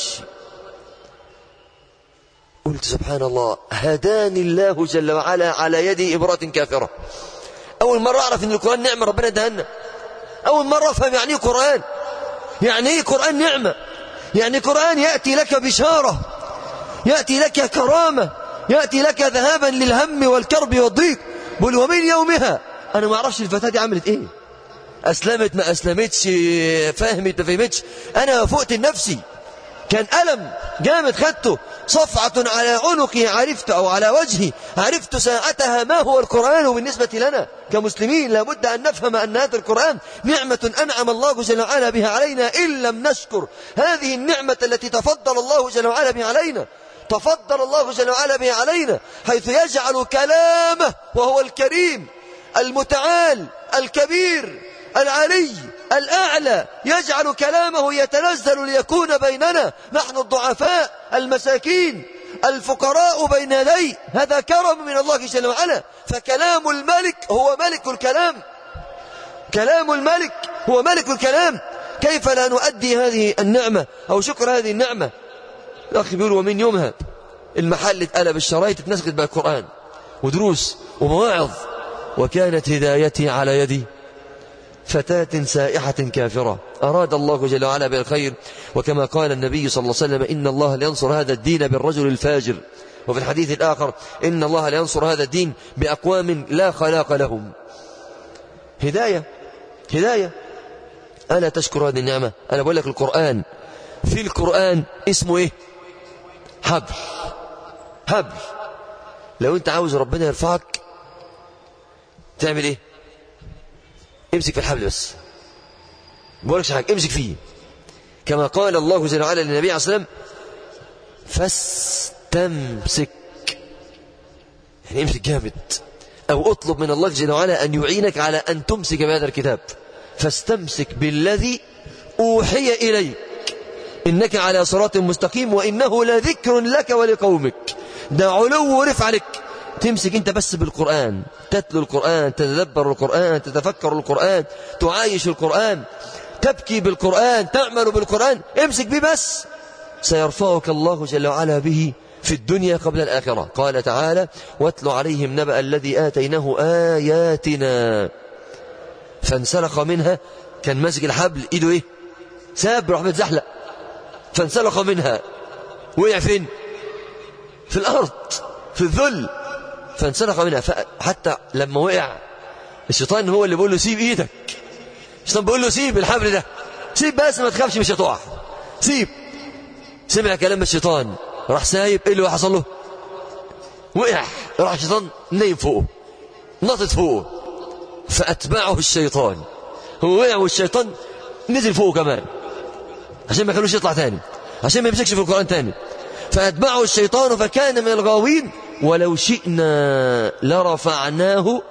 قلت سبحان الله هداني الله جل وعلا على يدي إبرة كافرة أول مرة أعرف أن القرآن نعمة ربنا ادهنا أول مرة أفهم يعني إيه قرآن يعني إيه قرآن نعمة يعني قرآن يأتي لك بشارة يأتي لك كرامة يأتي لك ذهابا للهم والكرب والضيق بقول ومن يومها أنا ما أعرفش الفتاة دي عملت إيه أسلمت ما أسلمتش فهمت ما فهمتش أنا فقت لنفسي كان ألم جامد خدته صفعة على عنقي عرفت أو على وجهي عرفت ساعتها ما هو القرآن بالنسبة لنا كمسلمين لابد أن نفهم أن هذا القرآن نعمة أنعم الله جل وعلا بها علينا إن لم نشكر هذه النعمة التي تفضل الله جل وعلا بها علينا تفضل الله جل وعلا بها علينا حيث يجعل كلامه وهو الكريم المتعال الكبير العلي الأعلى يجعل كلامه يتنزل ليكون بيننا نحن الضعفاء المساكين الفقراء بين يدي هذا كرم من الله جل وعلا فكلام الملك هو ملك الكلام كلام الملك هو ملك الكلام كيف لا نؤدي هذه النعمة أو شكر هذه النعمة الأخ بيقول ومن يومها المحل اتقلب الشرايط اتنسخت بالقرآن ودروس ومواعظ وكانت هدايتي على يدي فتاة سائحة كافرة أراد الله جل وعلا بالخير وكما قال النبي صلى الله عليه وسلم إن الله لينصر هذا الدين بالرجل الفاجر وفي الحديث الآخر إن الله لينصر هذا الدين بأقوام لا خلاق لهم هداية هداية ألا تشكر هذه النعمة أنا بقول لك القرآن في القرآن اسمه إيه حبل حبل لو أنت عاوز ربنا يرفعك تعمل إيه امسك في الحبل بس بقولكش حاجة امسك فيه كما قال الله جل وعلا للنبي عليه الصلاة والسلام فاستمسك يعني امسك جامد أو اطلب من الله جل وعلا أن يعينك على أن تمسك بهذا الكتاب فاستمسك بالذي أوحي إليك إنك على صراط مستقيم وإنه لذكر لك ولقومك ده علو ورفع لك تمسك انت بس بالقرآن تتلو القرآن تتدبر القرآن تتفكر القرآن تعايش القرآن تبكي بالقرآن تعمل بالقرآن امسك به بس سيرفعك الله جل وعلا به في الدنيا قبل الآخرة قال تعالى واتل عليهم نبأ الذي آتيناه آياتنا فانسلخ منها كان ماسك الحبل ايده ايه ساب راح متزحلق فانسلخ منها وقع فين في الأرض في الذل فانسلخ منها حتى لما وقع الشيطان هو اللي بيقول له سيب ايدك الشيطان بيقول له سيب الحبل ده سيب بس ما تخافش مش هتقع سيب سمع كلام الشيطان راح سايب ايه اللي حصل له وقع راح الشيطان نايم فوقه نطت فوقه فأتبعه الشيطان هو وقع والشيطان نزل فوقه كمان عشان ما يخلوش يطلع تاني عشان ما يمسكش في القرآن تاني فأتبعه الشيطان فكان من الغاوين ولو شئنا لرفعناه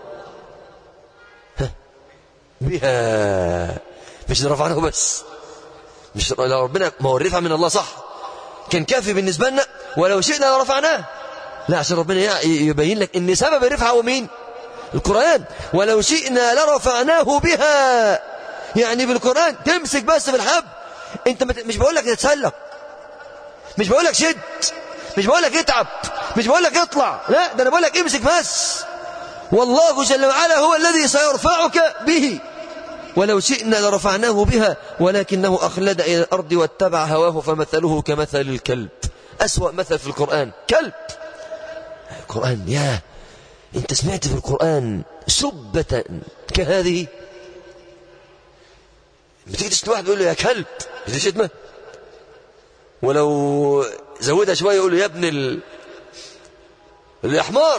بها مش رفعناه بس مش لو ربنا ما هو الرفع من الله صح كان كافي بالنسبة لنا ولو شئنا لرفعناه لا عشان ربنا يبين لك ان سبب الرفعة هو مين القرآن ولو شئنا لرفعناه بها يعني بالقرآن تمسك بس في الحب انت مش بقول لك تتسلق مش بقول لك شد مش بقول لك اتعب مش بقول لك اطلع لا ده انا بقول لك امسك بس والله جل وعلا هو الذي سيرفعك به ولو شئنا لرفعناه بها ولكنه أخلد إلى الأرض واتبع هواه فمثله كمثل الكلب أسوأ مثل في القرآن كلب القرآن يا انت سمعت في القرآن سبة كهذه بتيجي تشتم واحد يقول له يا كلب دي شتمة ولو زودها شوية يقول له يا ابن ال... الحمار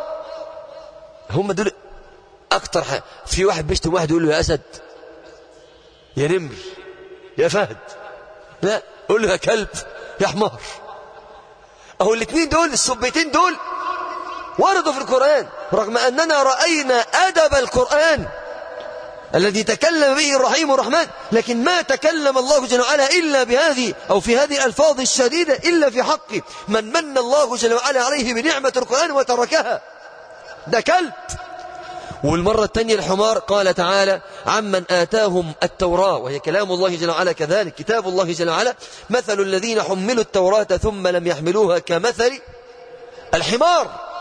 هم دول اكتر حاجة في واحد بيشتم واحد يقول له يا اسد يا نمر يا فهد لا قول له يا كلب يا حمار اهو الاثنين دول السبيتين دول وردوا في القرآن رغم أننا رأينا أدب القرآن الذي تكلم به الرحيم الرحمن لكن ما تكلم الله جل وعلا إلا بهذه أو في هذه الألفاظ الشديدة إلا في حقه من من الله جل وعلا عليه بنعمة القرآن وتركها ده كلب والمرة الثانية الحمار قال تعالى عمن آتاهم التوراة وهي كلام الله جل وعلا كذلك كتاب الله جل وعلا مثل الذين حملوا التوراة ثم لم يحملوها كمثل الحمار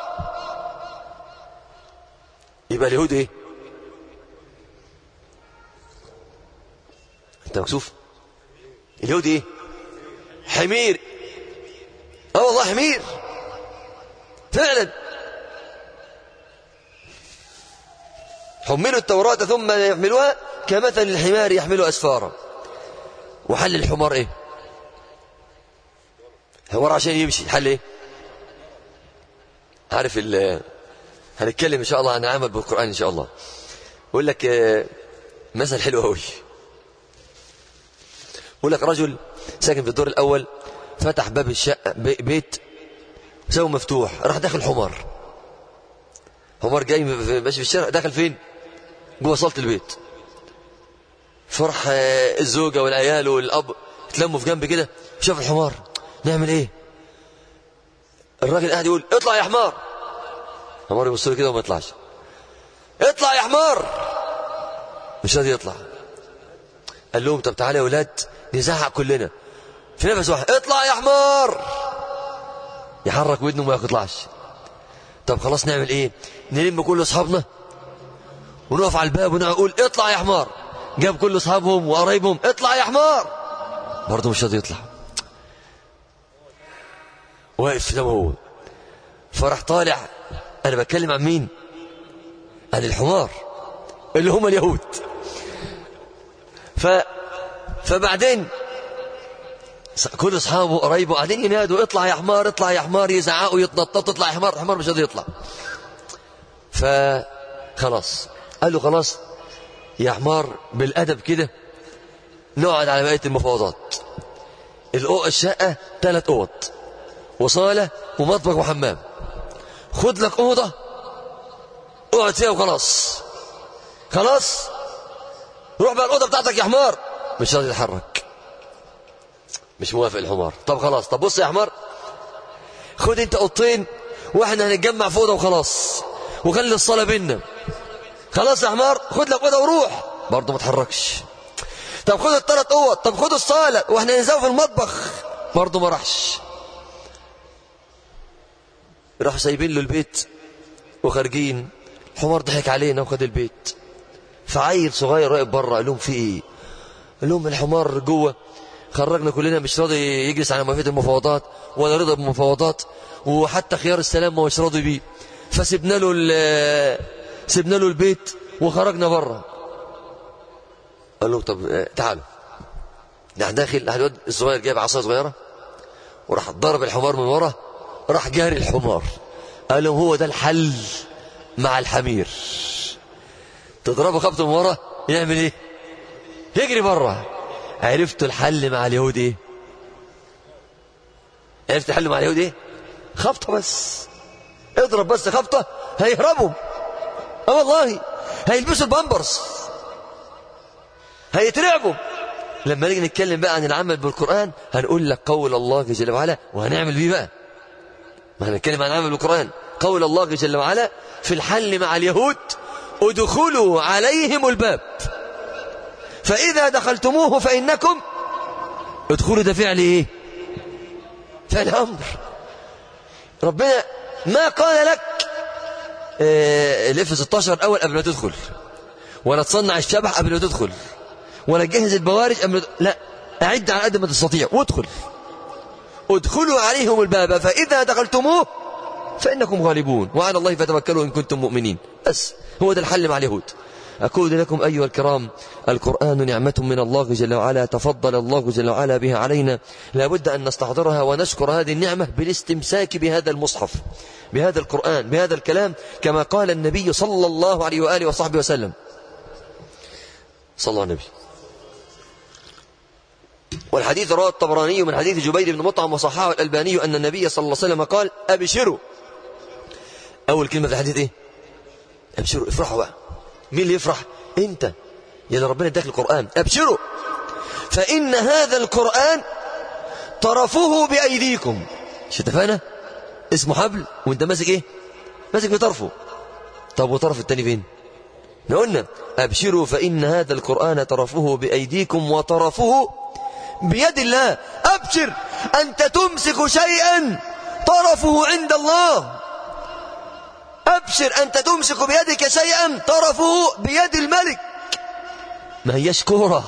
يبقى اليهود ايه انت مكسوف اليهود ايه حمير اه والله حمير فعلا حملوا التوراة ثم يحملوها كمثل الحمار يحمل أسفارا وحل الحمار ايه الحمار عشان يمشي حل ايه عارف ال هنتكلم ان شاء الله عن عمل بالقرآن ان شاء الله بقول لك مثل حلو قوي بقول لك رجل ساكن في الدور الاول فتح باب الشقه بيت سوى مفتوح راح داخل حمار حمار جاي ماشي في الشارع داخل فين جوه صاله البيت فرح الزوجه والعيال والاب اتلموا في جنب كده شاف الحمار نعمل ايه الراجل قاعد يقول اطلع يا حمار حمار يبص له كده وما يطلعش اطلع يا حمار مش راضي يطلع قال لهم طب تعالى يا ولاد نزعق كلنا في نفس واحد اطلع يا حمار يحرك ودنه وما يطلعش طب خلاص نعمل ايه نلم كل اصحابنا ونقف على الباب ونقول اطلع يا حمار جاب كل اصحابهم وقرايبهم اطلع يا حمار برضه مش راضي يطلع واقف زي ما هو فراح طالع انا بتكلم عن مين عن الحمار اللي هم اليهود ف فبعدين كل اصحابه وقرايبه قاعدين ينادوا اطلع يا حمار اطلع يا حمار يزعقوا يتنططوا اطلع يا حمار الحمار مش راضي يطلع فخلاص قال له خلاص يا حمار بالادب كده نقعد على بقيه المفاوضات الأوضة الشقة ثلاث أوض وصالة ومطبخ وحمام خد لك أوضة اقعد فيها وخلاص خلاص روح بقى الأوضة بتاعتك يا حمار مش راضي يتحرك مش موافق الحمار طب خلاص طب بص يا حمار خد انت اوضتين واحنا هنتجمع في اوضه وخلاص وخلي الصلاه بينا خلاص يا حمار خد لك اوضه وروح برضه ما تحركش طب خد الثلاث اوض طب خد الصاله واحنا ننزل في المطبخ برضه ما راحش راحوا سايبين له البيت وخارجين الحمار ضحك علينا وخد البيت فعيل صغير واقف بره قال لهم في ايه قال لهم الحمار جوه خرجنا كلنا مش راضي يجلس على موافقة المفاوضات ولا رضا بالمفاوضات وحتى خيار السلام ما هوش راضي بيه فسبنا له سبنا له البيت وخرجنا بره قال له طب تعالوا راح داخل الواد الصغير جايب عصا صغيره وراح ضرب الحمار من ورا راح جاري الحمار قال له هو ده الحل مع الحمير تضربه خبطه من ورا يعمل ايه يجري بره عرفتوا الحل مع اليهود ايه عرفت الحل مع اليهود ايه خبطه بس اضرب بس خبطه هيهربوا اه والله هيلبسوا البامبرز هيترعبوا لما نيجي نتكلم بقى عن العمل بالقرآن هنقول لك قول الله جل وعلا وهنعمل بيه بقى ما هنتكلم عن العمل بالقرآن قول الله جل وعلا في الحل مع اليهود ادخلوا عليهم الباب فإذا دخلتموه فإنكم ادخلوا ده فعل ايه فعل أمر ربنا ما قال لك اه الاف 16 أول قبل ما تدخل ولا تصنع الشبح قبل ما تدخل ولا تجهز البوارج قبل ما لا أعد على قد ما تستطيع وادخل ادخلوا عليهم الباب فإذا دخلتموه فإنكم غالبون وعلى الله فتوكلوا إن كنتم مؤمنين بس هو ده الحل مع اليهود أقول لكم أيها الكرام القرآن نعمة من الله جل وعلا تفضل الله جل وعلا بها علينا لابد أن نستحضرها ونشكر هذه النعمة بالاستمساك بهذا المصحف بهذا القرآن بهذا الكلام كما قال النبي صلى الله عليه وآله وصحبه وسلم صلى الله عليه النبي والحديث رواه الطبراني من حديث جبير بن مطعم وصححه الألباني أن النبي صلى الله عليه وسلم قال أبشروا أول كلمة في الحديث إيه أبشروا افرحوا بقى مين اللي يفرح أنت يا ربنا اداك القرآن أبشروا فإن هذا القرآن طرفه بأيديكم مش اتفقنا اسمه حبل وانت ماسك ايه ماسك بطرفه طب وطرف التاني فين قلنا أبشروا فإن هذا القرآن طرفه بأيديكم وطرفه بيد الله أبشر أنت تمسك شيئا طرفه عند الله أبشر أنت تمسك بيدك شيئا طرفه بيد الملك ما هيش كورة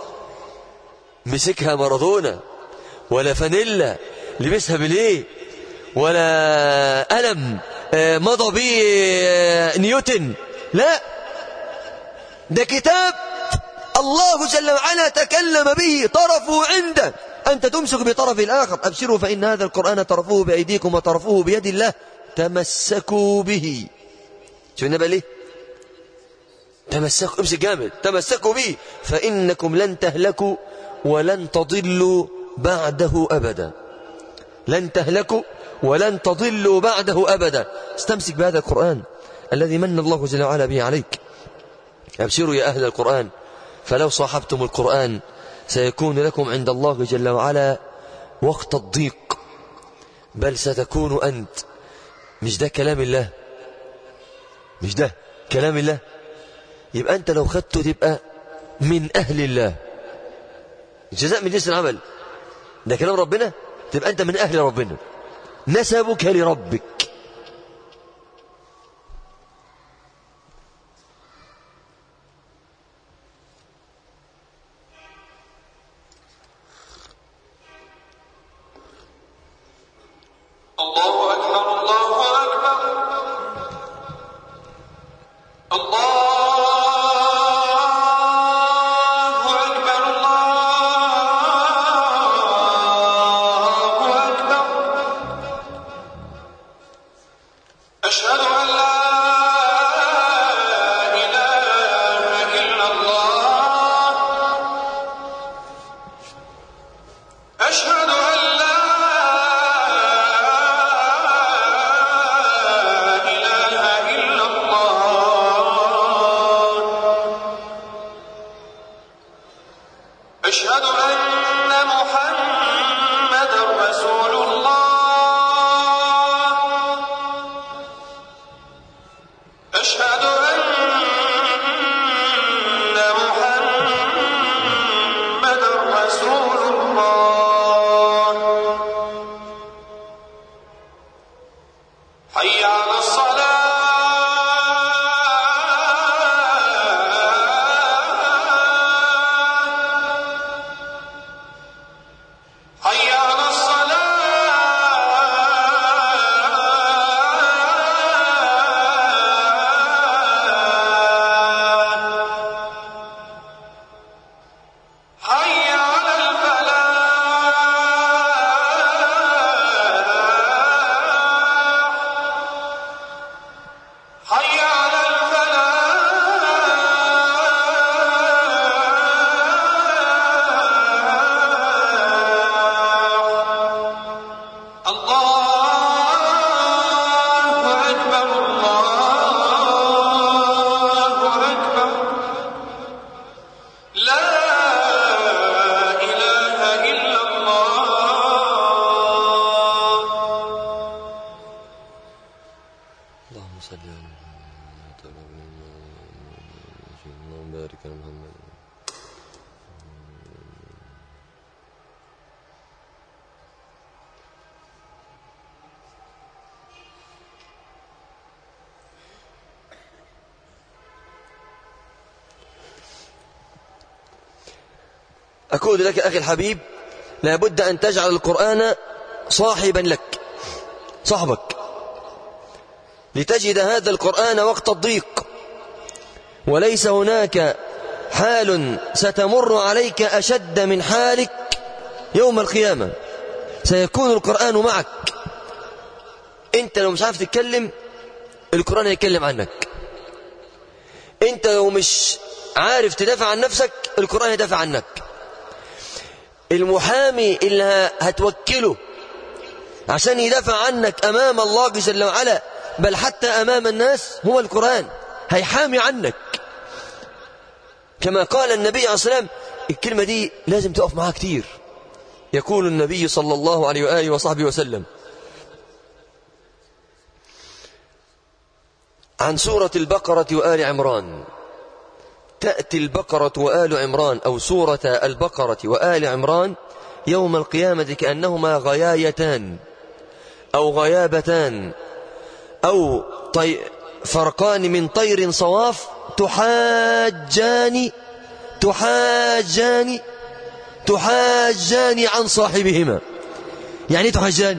مسكها مارادونا ولا فانيلا لبسها بليه ولا قلم مضى به نيوتن لا ده كتاب الله جل وعلا تكلم به طرفه عنده أنت تمسك بطرف الآخر أبشروا فإن هذا القرآن طرفه بأيديكم وطرفه بيد الله تمسكوا به شوف النبي ليه تمسكوا امسك جامد تمسكوا به فإنكم لن تهلكوا ولن تضلوا بعده أبدا لن تهلكوا ولن تضلوا بعده أبدا استمسك بهذا القرآن الذي من الله جل وعلا به عليك أبشروا يا أهل القرآن فلو صاحبتم القرآن سيكون لكم عند الله جل وعلا وقت الضيق بل ستكون أنت مش ده كلام الله مش ده كلام الله يبقى أنت لو خدته تبقى من أهل الله الجزاء من جنس العمل ده كلام ربنا تبقى أنت من أهل ربنا نسبك لربك الله أكبر الله أكبر الله أكبر الله أكبر أشهد أن لا إله إلا الله أشهد أقول لك أخي الحبيب لابد أن تجعل القرآن صاحبا لك صاحبك لتجد هذا القرآن وقت الضيق وليس هناك حال ستمر عليك أشد من حالك يوم القيامة سيكون القرآن معك انت لو مش عارف تتكلم القرآن هيتكلم عنك انت لو مش عارف تدافع عن نفسك القرآن يدافع عنك المحامي اللي هتوكله عشان يدافع عنك أمام الله جل وعلا بل حتى أمام الناس هو القرآن هيحامي عنك كما قال النبي عليه الصلاة والسلام الكلمة دي لازم تقف معها كتير يقول النبي صلى الله عليه وآله وصحبه وسلم عن سورة البقرة وآل عمران تأتي البقرة وآل عمران أو سورة البقرة وآل عمران يوم القيامة كأنهما غيايتان أو غيابتان أو طي فرقان من طير صواف تحاجان تحاجان تحاجان عن صاحبهما يعني تحاجان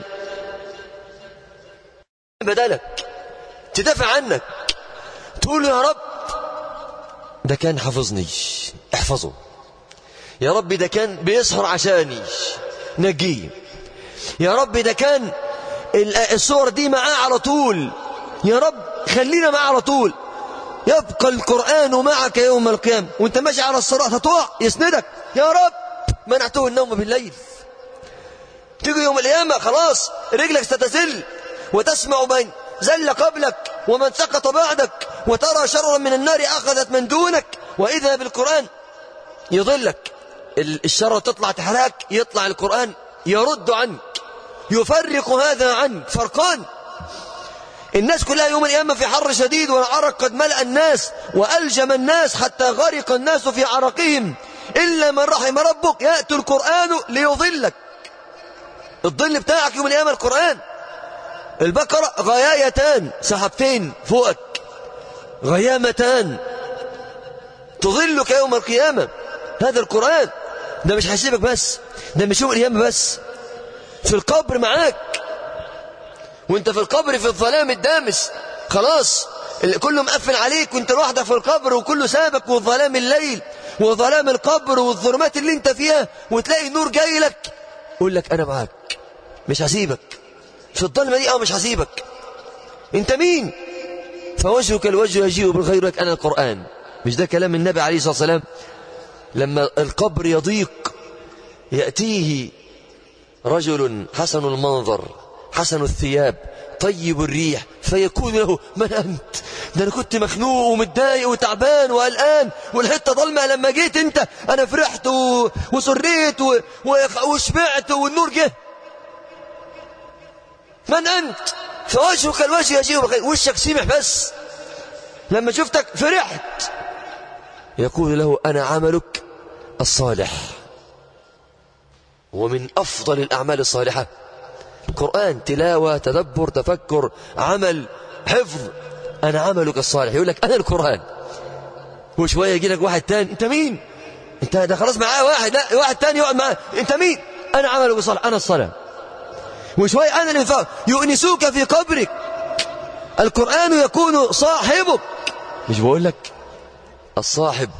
بدلك تدافع عنك تقول يا رب ده كان حفظني احفظه يا رب ده كان بيسهر عشاني نجيه يا رب ده كان الصور دي معاه على طول يا رب خلينا معاه على طول يبقى القرآن معك يوم القيامة وانت ماشي على الصراط هتقع يسندك يا رب منعته النوم بالليل تيجي يوم القيامة خلاص رجلك ستزل وتسمع من زل قبلك ومن سقط بعدك وترى شرا من النار أخذت من دونك وإذا بالقرآن يضلك الشر تطلع تحرك يطلع القرآن يرد عنك يفرق هذا عنك فرقان الناس كلها يوم القيامة في حر شديد والعرق قد ملأ الناس وألجم الناس حتى غرق الناس في عرقهم إلا من رحم ربك يأتي القرآن ليضلك الظل بتاعك يوم القيامة القرآن البقرة غيايتان سحبتين فوقك غيامتان تظلك يوم القيامة هذا القرآن ده مش هيسيبك بس ده مش يوم القيامة بس في القبر معاك وانت في القبر في الظلام الدامس خلاص كله مقفل عليك وانت لوحدك في القبر وكله سابك وظلام الليل وظلام القبر والظلمات اللي انت فيها وتلاقي النور جاي لك يقول لك انا معاك مش هسيبك في الظلمه دي اه مش هسيبك انت مين فوجهك الوجه يجيء بالخير لك انا القران مش ده كلام النبي عليه الصلاه والسلام لما القبر يضيق ياتيه رجل حسن المنظر حسن الثياب طيب الريح فيكون له من أنت ده أنا كنت مخنوق ومتضايق وتعبان وقلقان والحتة ضلمة لما جيت أنت أنا فرحت و... وسريت و... و... وشبعت والنور جه من أنت فوجهك الوجه يجيب بخير وشك سمح بس لما شفتك فرحت يقول له أنا عملك الصالح ومن أفضل الأعمال الصالحة القرآن تلاوة تدبر تفكر عمل حفظ أنا عملك الصالح يقول لك أنا القرآن وشوية يجي لك واحد تاني أنت مين أنت ده خلاص معاه واحد لا واحد تاني يقعد معاه أنت مين أنا عملك الصالح أنا الصلاة وشوية أنا الإنفاق يؤنسوك في قبرك القرآن يكون صاحبك مش بقول لك الصاحب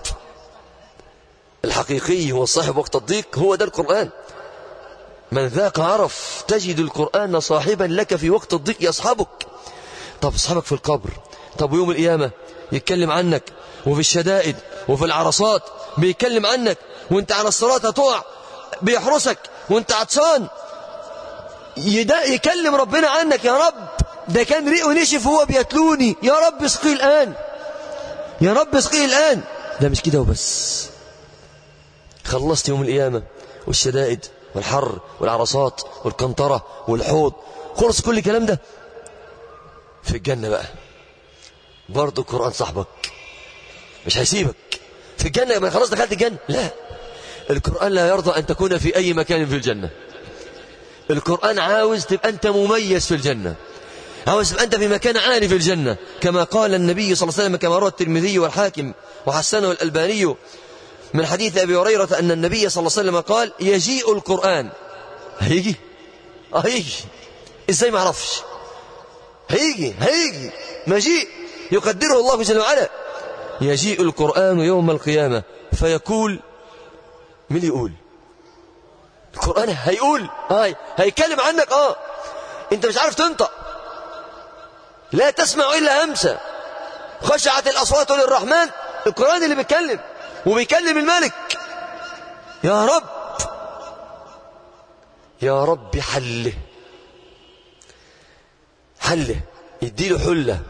الحقيقي هو الصاحب وقت الضيق هو ده القرآن من ذاق عرف تجد القرآن صاحبا لك في وقت الضيق يصحبك طب اصحابك في القبر طب يوم القيامة يتكلم عنك وفي الشدائد وفي العرصات بيتكلم عنك وانت على الصلاة هتقع بيحرسك وانت عطشان يكلم ربنا عنك يا رب ده كان ريقه نشف وهو بيتلوني يا رب اسقيه الآن يا رب اسقيه الآن ده مش كده وبس خلصت يوم القيامة والشدائد والحر والعرصات والقنطرة والحوض خلص كل الكلام ده في الجنة بقى برضه القرآن صاحبك مش هيسيبك في الجنة لما خلاص دخلت الجنة لا القرآن لا يرضى أن تكون في أي مكان في الجنة القرآن عاوز تبقى أنت مميز في الجنة عاوز تبقى أنت في مكان عالي في الجنة كما قال النبي صلى الله عليه وسلم كما روى الترمذي والحاكم وحسنه الألباني من حديث أبي هريرة أن النبي صلى الله عليه وسلم قال يجيء القرآن هيجي آه هيجي ازاي ما اعرفش هيجي هيجي مجيء يقدره الله جل وعلا يجيء القرآن يوم القيامة فيقول مين يقول القرآن هيقول هاي هيكلم عنك اه انت مش عارف تنطق لا تسمع إلا همسة خشعت الأصوات للرحمن القرآن اللي بيتكلم وبيكلم الملك يا رب يا رب حله حله يديله حلة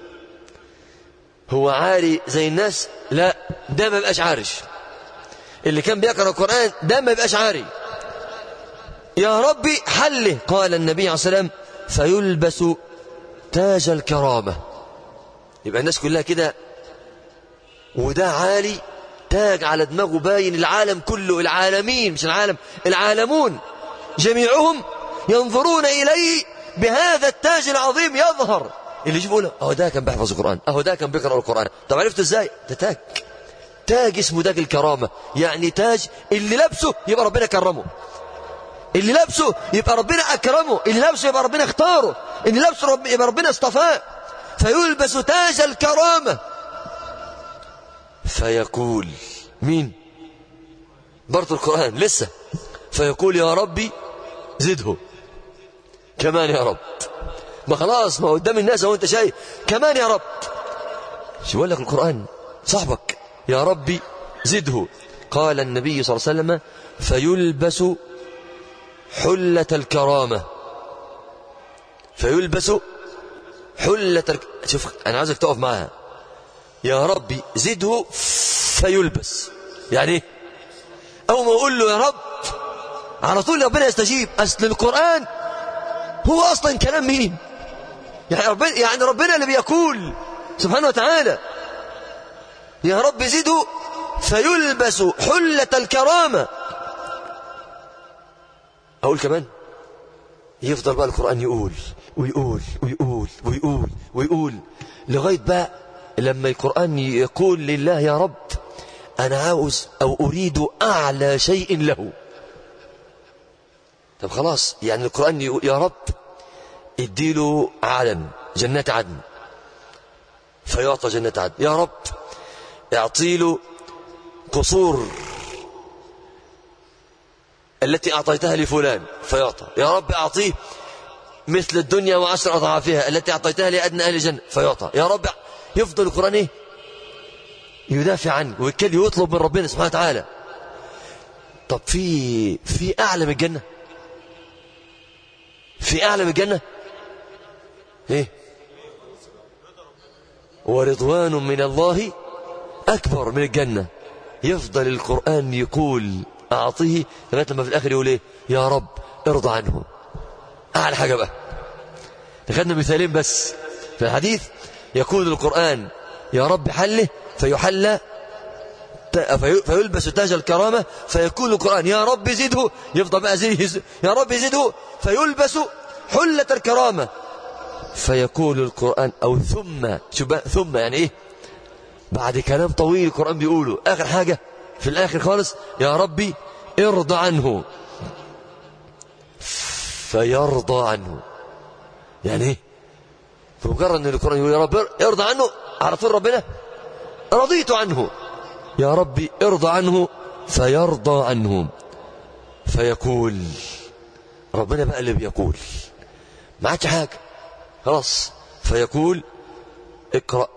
هو عاري زي الناس لا ده ما بقاش عارش اللي كان بيقرأ القرآن ده ما بقاش عاري يا ربي حله قال النبي عليه الصلاة والسلام فيلبس تاج الكرامة يبقى الناس كلها كده وده عالي تاج على دماغه باين العالم كله العالمين مش العالم العالمون جميعهم ينظرون إليه بهذا التاج العظيم يظهر اللي يشوف يقول اهو ده كان بيحفظ القرآن اهو ده كان بيقرأ القرآن طب عرفت ازاي ده تاج تاج اسمه تاج الكرامة يعني تاج اللي لابسه يبقى ربنا كرمه اللي لابسه يبقى ربنا أكرمه اللي لابسه يبقى ربنا اختاره اللي لابسه رب يبقى ربنا اصطفاه فيلبس تاج الكرامة فيقول مين برضو القرآن لسه فيقول يا ربي زده كمان يا رب ما خلاص ما قدام الناس وانت شايف كمان يا رب شو يقول لك القرآن صاحبك يا ربي زده قال النبي صلى الله عليه وسلم فيلبس حلة الكرامة فيلبس حلة الك... شوف أنا عايزك تقف معها يا ربي زده فيلبس يعني ايه أول ما أقول له يا رب على طول ربنا يستجيب أصل القرآن هو أصلا كلام مين يعني ربنا, يعني ربنا اللي بيقول سبحانه وتعالى يا رب زده فيلبس حلة الكرامة أقول كمان يفضل بقى القرآن يقول ويقول ويقول ويقول ويقول لغاية بقى لما القرآن يقول لله يا رب أنا عاوز أو أريد أعلى شيء له طب خلاص يعني القرآن يقول يا رب اديله علم جنات عدن فيعطى جنات عدن يا رب اعطيله قصور التي أعطيتها لفلان فيعطى يا رب أعطيه مثل الدنيا وعشر أضعافها التي أعطيتها لأدنى أهل الجنة فيعطى يا رب يفضل القرآن إيه يدافع عنه ويتكلم ويطلب من ربنا سبحانه وتعالى طب في في أعلى من الجنة في أعلى من الجنة إيه ورضوان من الله أكبر من الجنة يفضل القرآن يقول أعطيه لغاية لما في الآخر يقول إيه يا رب ارضى عنه أعلى حاجة بقى خدنا مثالين بس في الحديث يقول القرآن يا رب حله فيحلى فيلبس تاج الكرامة فيقول القرآن يا رب زده يفضل بقى زي يا رب زده فيلبس حلة الكرامة فيقول القرآن أو ثم شو بقى ثم يعني إيه بعد كلام طويل القرآن بيقوله آخر حاجة في الآخر خالص يا ربي ارضى عنه فيرضى عنه يعني ايه فمجرد ان القرآن يقول يا رب ارضى عنه على طول ربنا رضيت عنه يا ربي ارضى عنه فيرضى عنه فيقول ربنا بقى اللي بيقول ما عادش حاجة خلاص فيقول اقرأ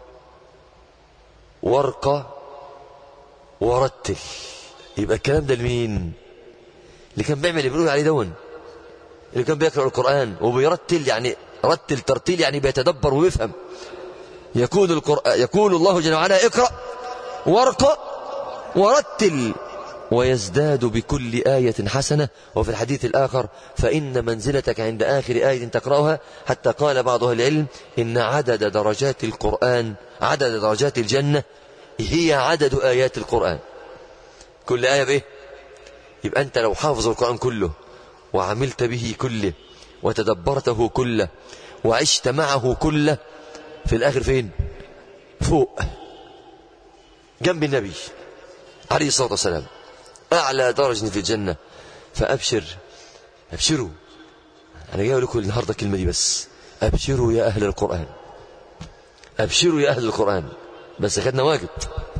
وارقى ورتل يبقى الكلام ده لمين اللي كان بيعمل اللي بيقول عليه دون اللي كان بيقرأ القرآن وبيرتل يعني رتل ترتيل يعني بيتدبر ويفهم يقول القرآن يقول الله جل وعلا اقرأ وارقى ورتل ويزداد بكل آية حسنة وفي الحديث الآخر فإن منزلتك عند آخر آية تقرأها حتى قال بعض أهل العلم إن عدد درجات القرآن عدد درجات الجنة هي عدد آيات القرآن كل آية بإيه يبقى أنت لو حافظ القرآن كله وعملت به كله وتدبرته كله وعشت معه كله في الآخر فين فوق جنب النبي عليه الصلاة والسلام أعلى درجة في الجنة فأبشر أبشروا أنا جاي لكم النهاردة الكلمة دي بس أبشروا يا أهل القرآن أبشروا يا أهل القرآن بس خدنا واجب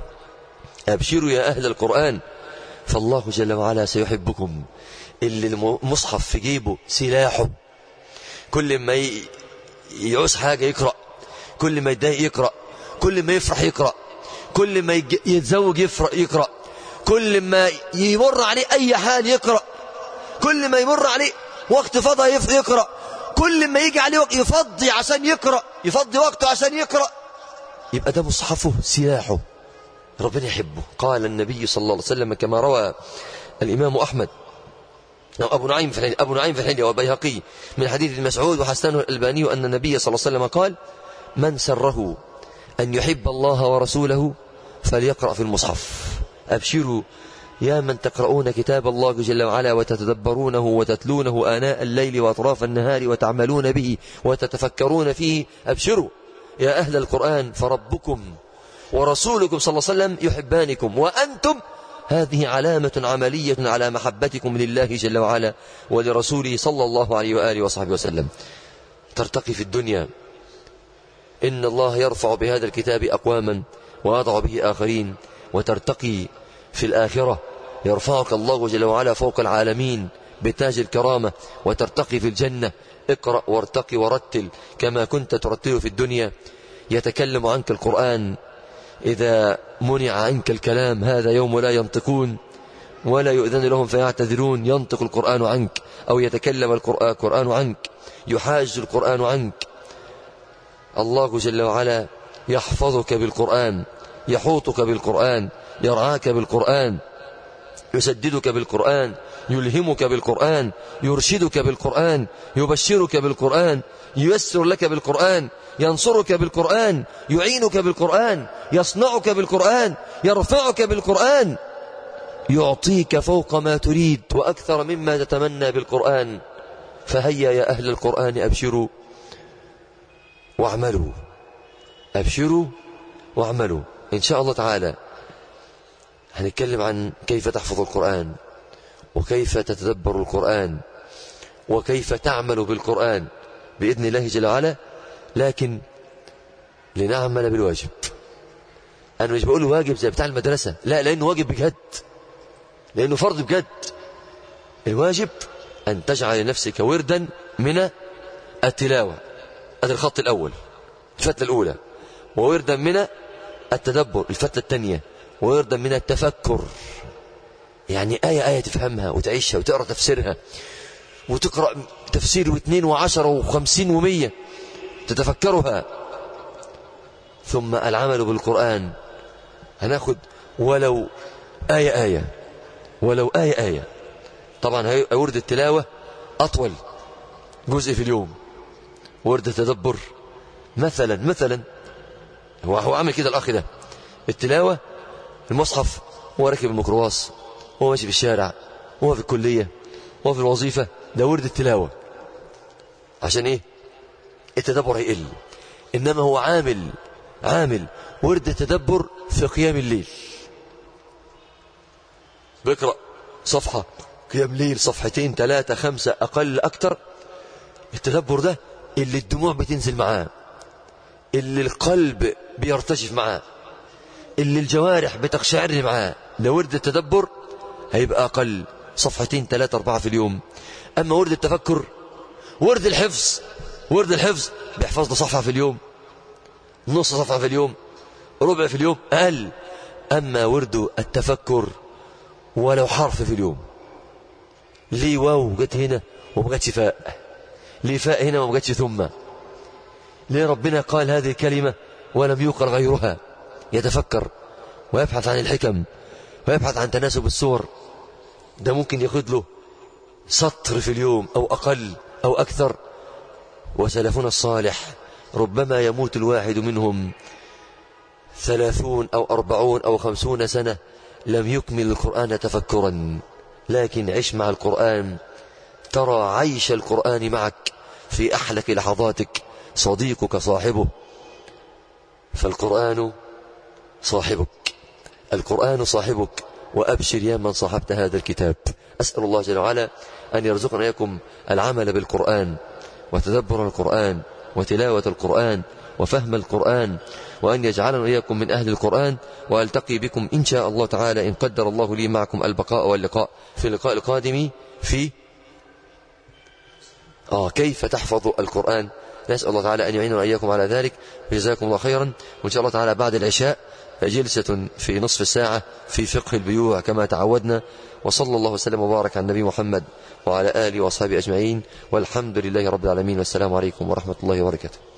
أبشروا يا أهل القرآن فالله جل وعلا سيحبكم اللي المصحف في جيبه سلاحه كل ما ي- يعوز حاجة يقرأ كل ما يتضايق يقرأ كل ما يفرح يقرأ كل ما يج- يتزوج يفرح يقرأ كل ما يمر عليه أي حال يقرأ كل ما يمر عليه وقت فضى يف- يقرأ كل ما يجي عليه وقت يفضي عشان يقرأ يفضي وقته عشان يقرأ يبقى ده مصحفه سلاحه ربنا يحبه قال النبي صلى الله عليه وسلم كما روى الإمام أحمد أو أبو نعيم في الحلية أبو نعيم في الحلية والبيهقي من حديث ابن مسعود وحسنه الألباني أن النبي صلى الله عليه وسلم قال من سره أن يحب الله ورسوله فليقرأ في المصحف أبشروا يا من تقرؤون كتاب الله جل وعلا وتتدبرونه وتتلونه آناء الليل وأطراف النهار وتعملون به وتتفكرون فيه أبشروا يا أهل القرآن فربكم ورسولكم صلى الله عليه وسلم يحبانكم وأنتم هذه علامة عملية على محبتكم لله جل وعلا ولرسوله صلى الله عليه وآله وصحبه وسلم ترتقي في الدنيا إن الله يرفع بهذا الكتاب أقواما ويضع به آخرين وترتقي في الآخرة يرفعك الله جل وعلا فوق العالمين بتاج الكرامة وترتقي في الجنة اقرأ وارتقي ورتل كما كنت ترتل في الدنيا يتكلم عنك القرآن إذا منع عنك الكلام هذا يوم لا ينطقون ولا يؤذن لهم فيعتذرون ينطق القرآن عنك أو يتكلم القرآن القرآن عنك يحاج القرآن عنك الله جل وعلا يحفظك بالقرآن يحوطك بالقرآن يرعاك بالقرآن يسددك بالقرآن يلهمك بالقرآن يرشدك بالقرآن يبشرك بالقرآن ييسر لك بالقرآن ينصرك بالقرآن يعينك بالقرآن يصنعك بالقرآن يرفعك بالقرآن يعطيك فوق ما تريد وأكثر مما تتمنى بالقرآن فهيا يا أهل القرآن أبشروا واعملوا أبشروا واعملوا إن شاء الله تعالى هنتكلم عن كيف تحفظ القرآن وكيف تتدبر القرآن وكيف تعمل بالقرآن بإذن الله جل وعلا لكن لنعمل بالواجب أنا مش بقول واجب زي بتاع المدرسة لا لأنه واجب بجد لأنه فرض بجد الواجب أن تجعل لنفسك وردا من التلاوة هذا الخط الأول الفتلة الأولى ووردا من التدبر الفتلة الثانية ووردا من التفكر يعني آية آية تفهمها وتعيشها وتقرأ تفسيرها وتقرأ تفسير واثنين وعشرة وخمسين ومية تتفكرها ثم العمل بالقرآن هناخد ولو آية آية ولو آية آية طبعا هي- ورد التلاوة أطول جزء في اليوم ورد التدبر مثلا مثلا هو هو عامل كده الأخ ده التلاوة المصحف هو راكب الميكروباص هو ماشي في الشارع هو في الكلية هو في الوظيفة ده ورد التلاوة عشان ايه التدبر هيقل انما هو عامل عامل ورد التدبر في قيام الليل بيقرأ صفحة قيام ليل صفحتين ثلاثة خمسة أقل أكتر التدبر ده اللي الدموع بتنزل معاه اللي القلب بيرتجف معاه اللي الجوارح بتقشعر معاه لو ورد التدبر هيبقى أقل صفحتين ثلاثة أربعة في اليوم أما ورد التفكر ورد الحفظ ورد الحفظ بيحفظ له صفحة في اليوم نص صفحة في اليوم ربع في اليوم أقل أما ورد التفكر ولو حرف في اليوم ليه واو جت هنا وما جتش فاء ليه فاء هنا وما جتش ثم ليه ربنا قال هذه الكلمة ولم يقل غيرها يتفكر ويبحث عن الحكم ويبحث عن تناسب الصور ده ممكن ياخد له سطر في اليوم أو أقل أو أكثر وسلفنا الصالح ربما يموت الواحد منهم ثلاثون أو أربعون أو خمسون سنة لم يكمل القرآن تفكرا لكن عش مع القرآن ترى عيش القرآن معك في أحلك لحظاتك صديقك صاحبه فالقرآن صاحبك القرآن صاحبك وأبشر يا من صاحبت هذا الكتاب أسأل الله جل وعلا أن يرزقنا إياكم العمل بالقرآن وتدبر القرآن وتلاوة القرآن وفهم القرآن وأن يجعلنا إياكم من أهل القرآن وألتقي بكم إن شاء الله تعالى إن قدر الله لي معكم البقاء واللقاء في اللقاء القادم في آه كيف تحفظ القرآن نسأل الله تعالى أن يعيننا وإياكم على ذلك جزاكم الله خيرا وإن شاء الله تعالى بعد العشاء جلسة في نصف الساعة في فقه البيوع كما تعودنا وصلى الله وسلم وبارك على النبي محمد وعلى آله وأصحابه أجمعين والحمد لله رب العالمين والسلام عليكم ورحمة الله وبركاته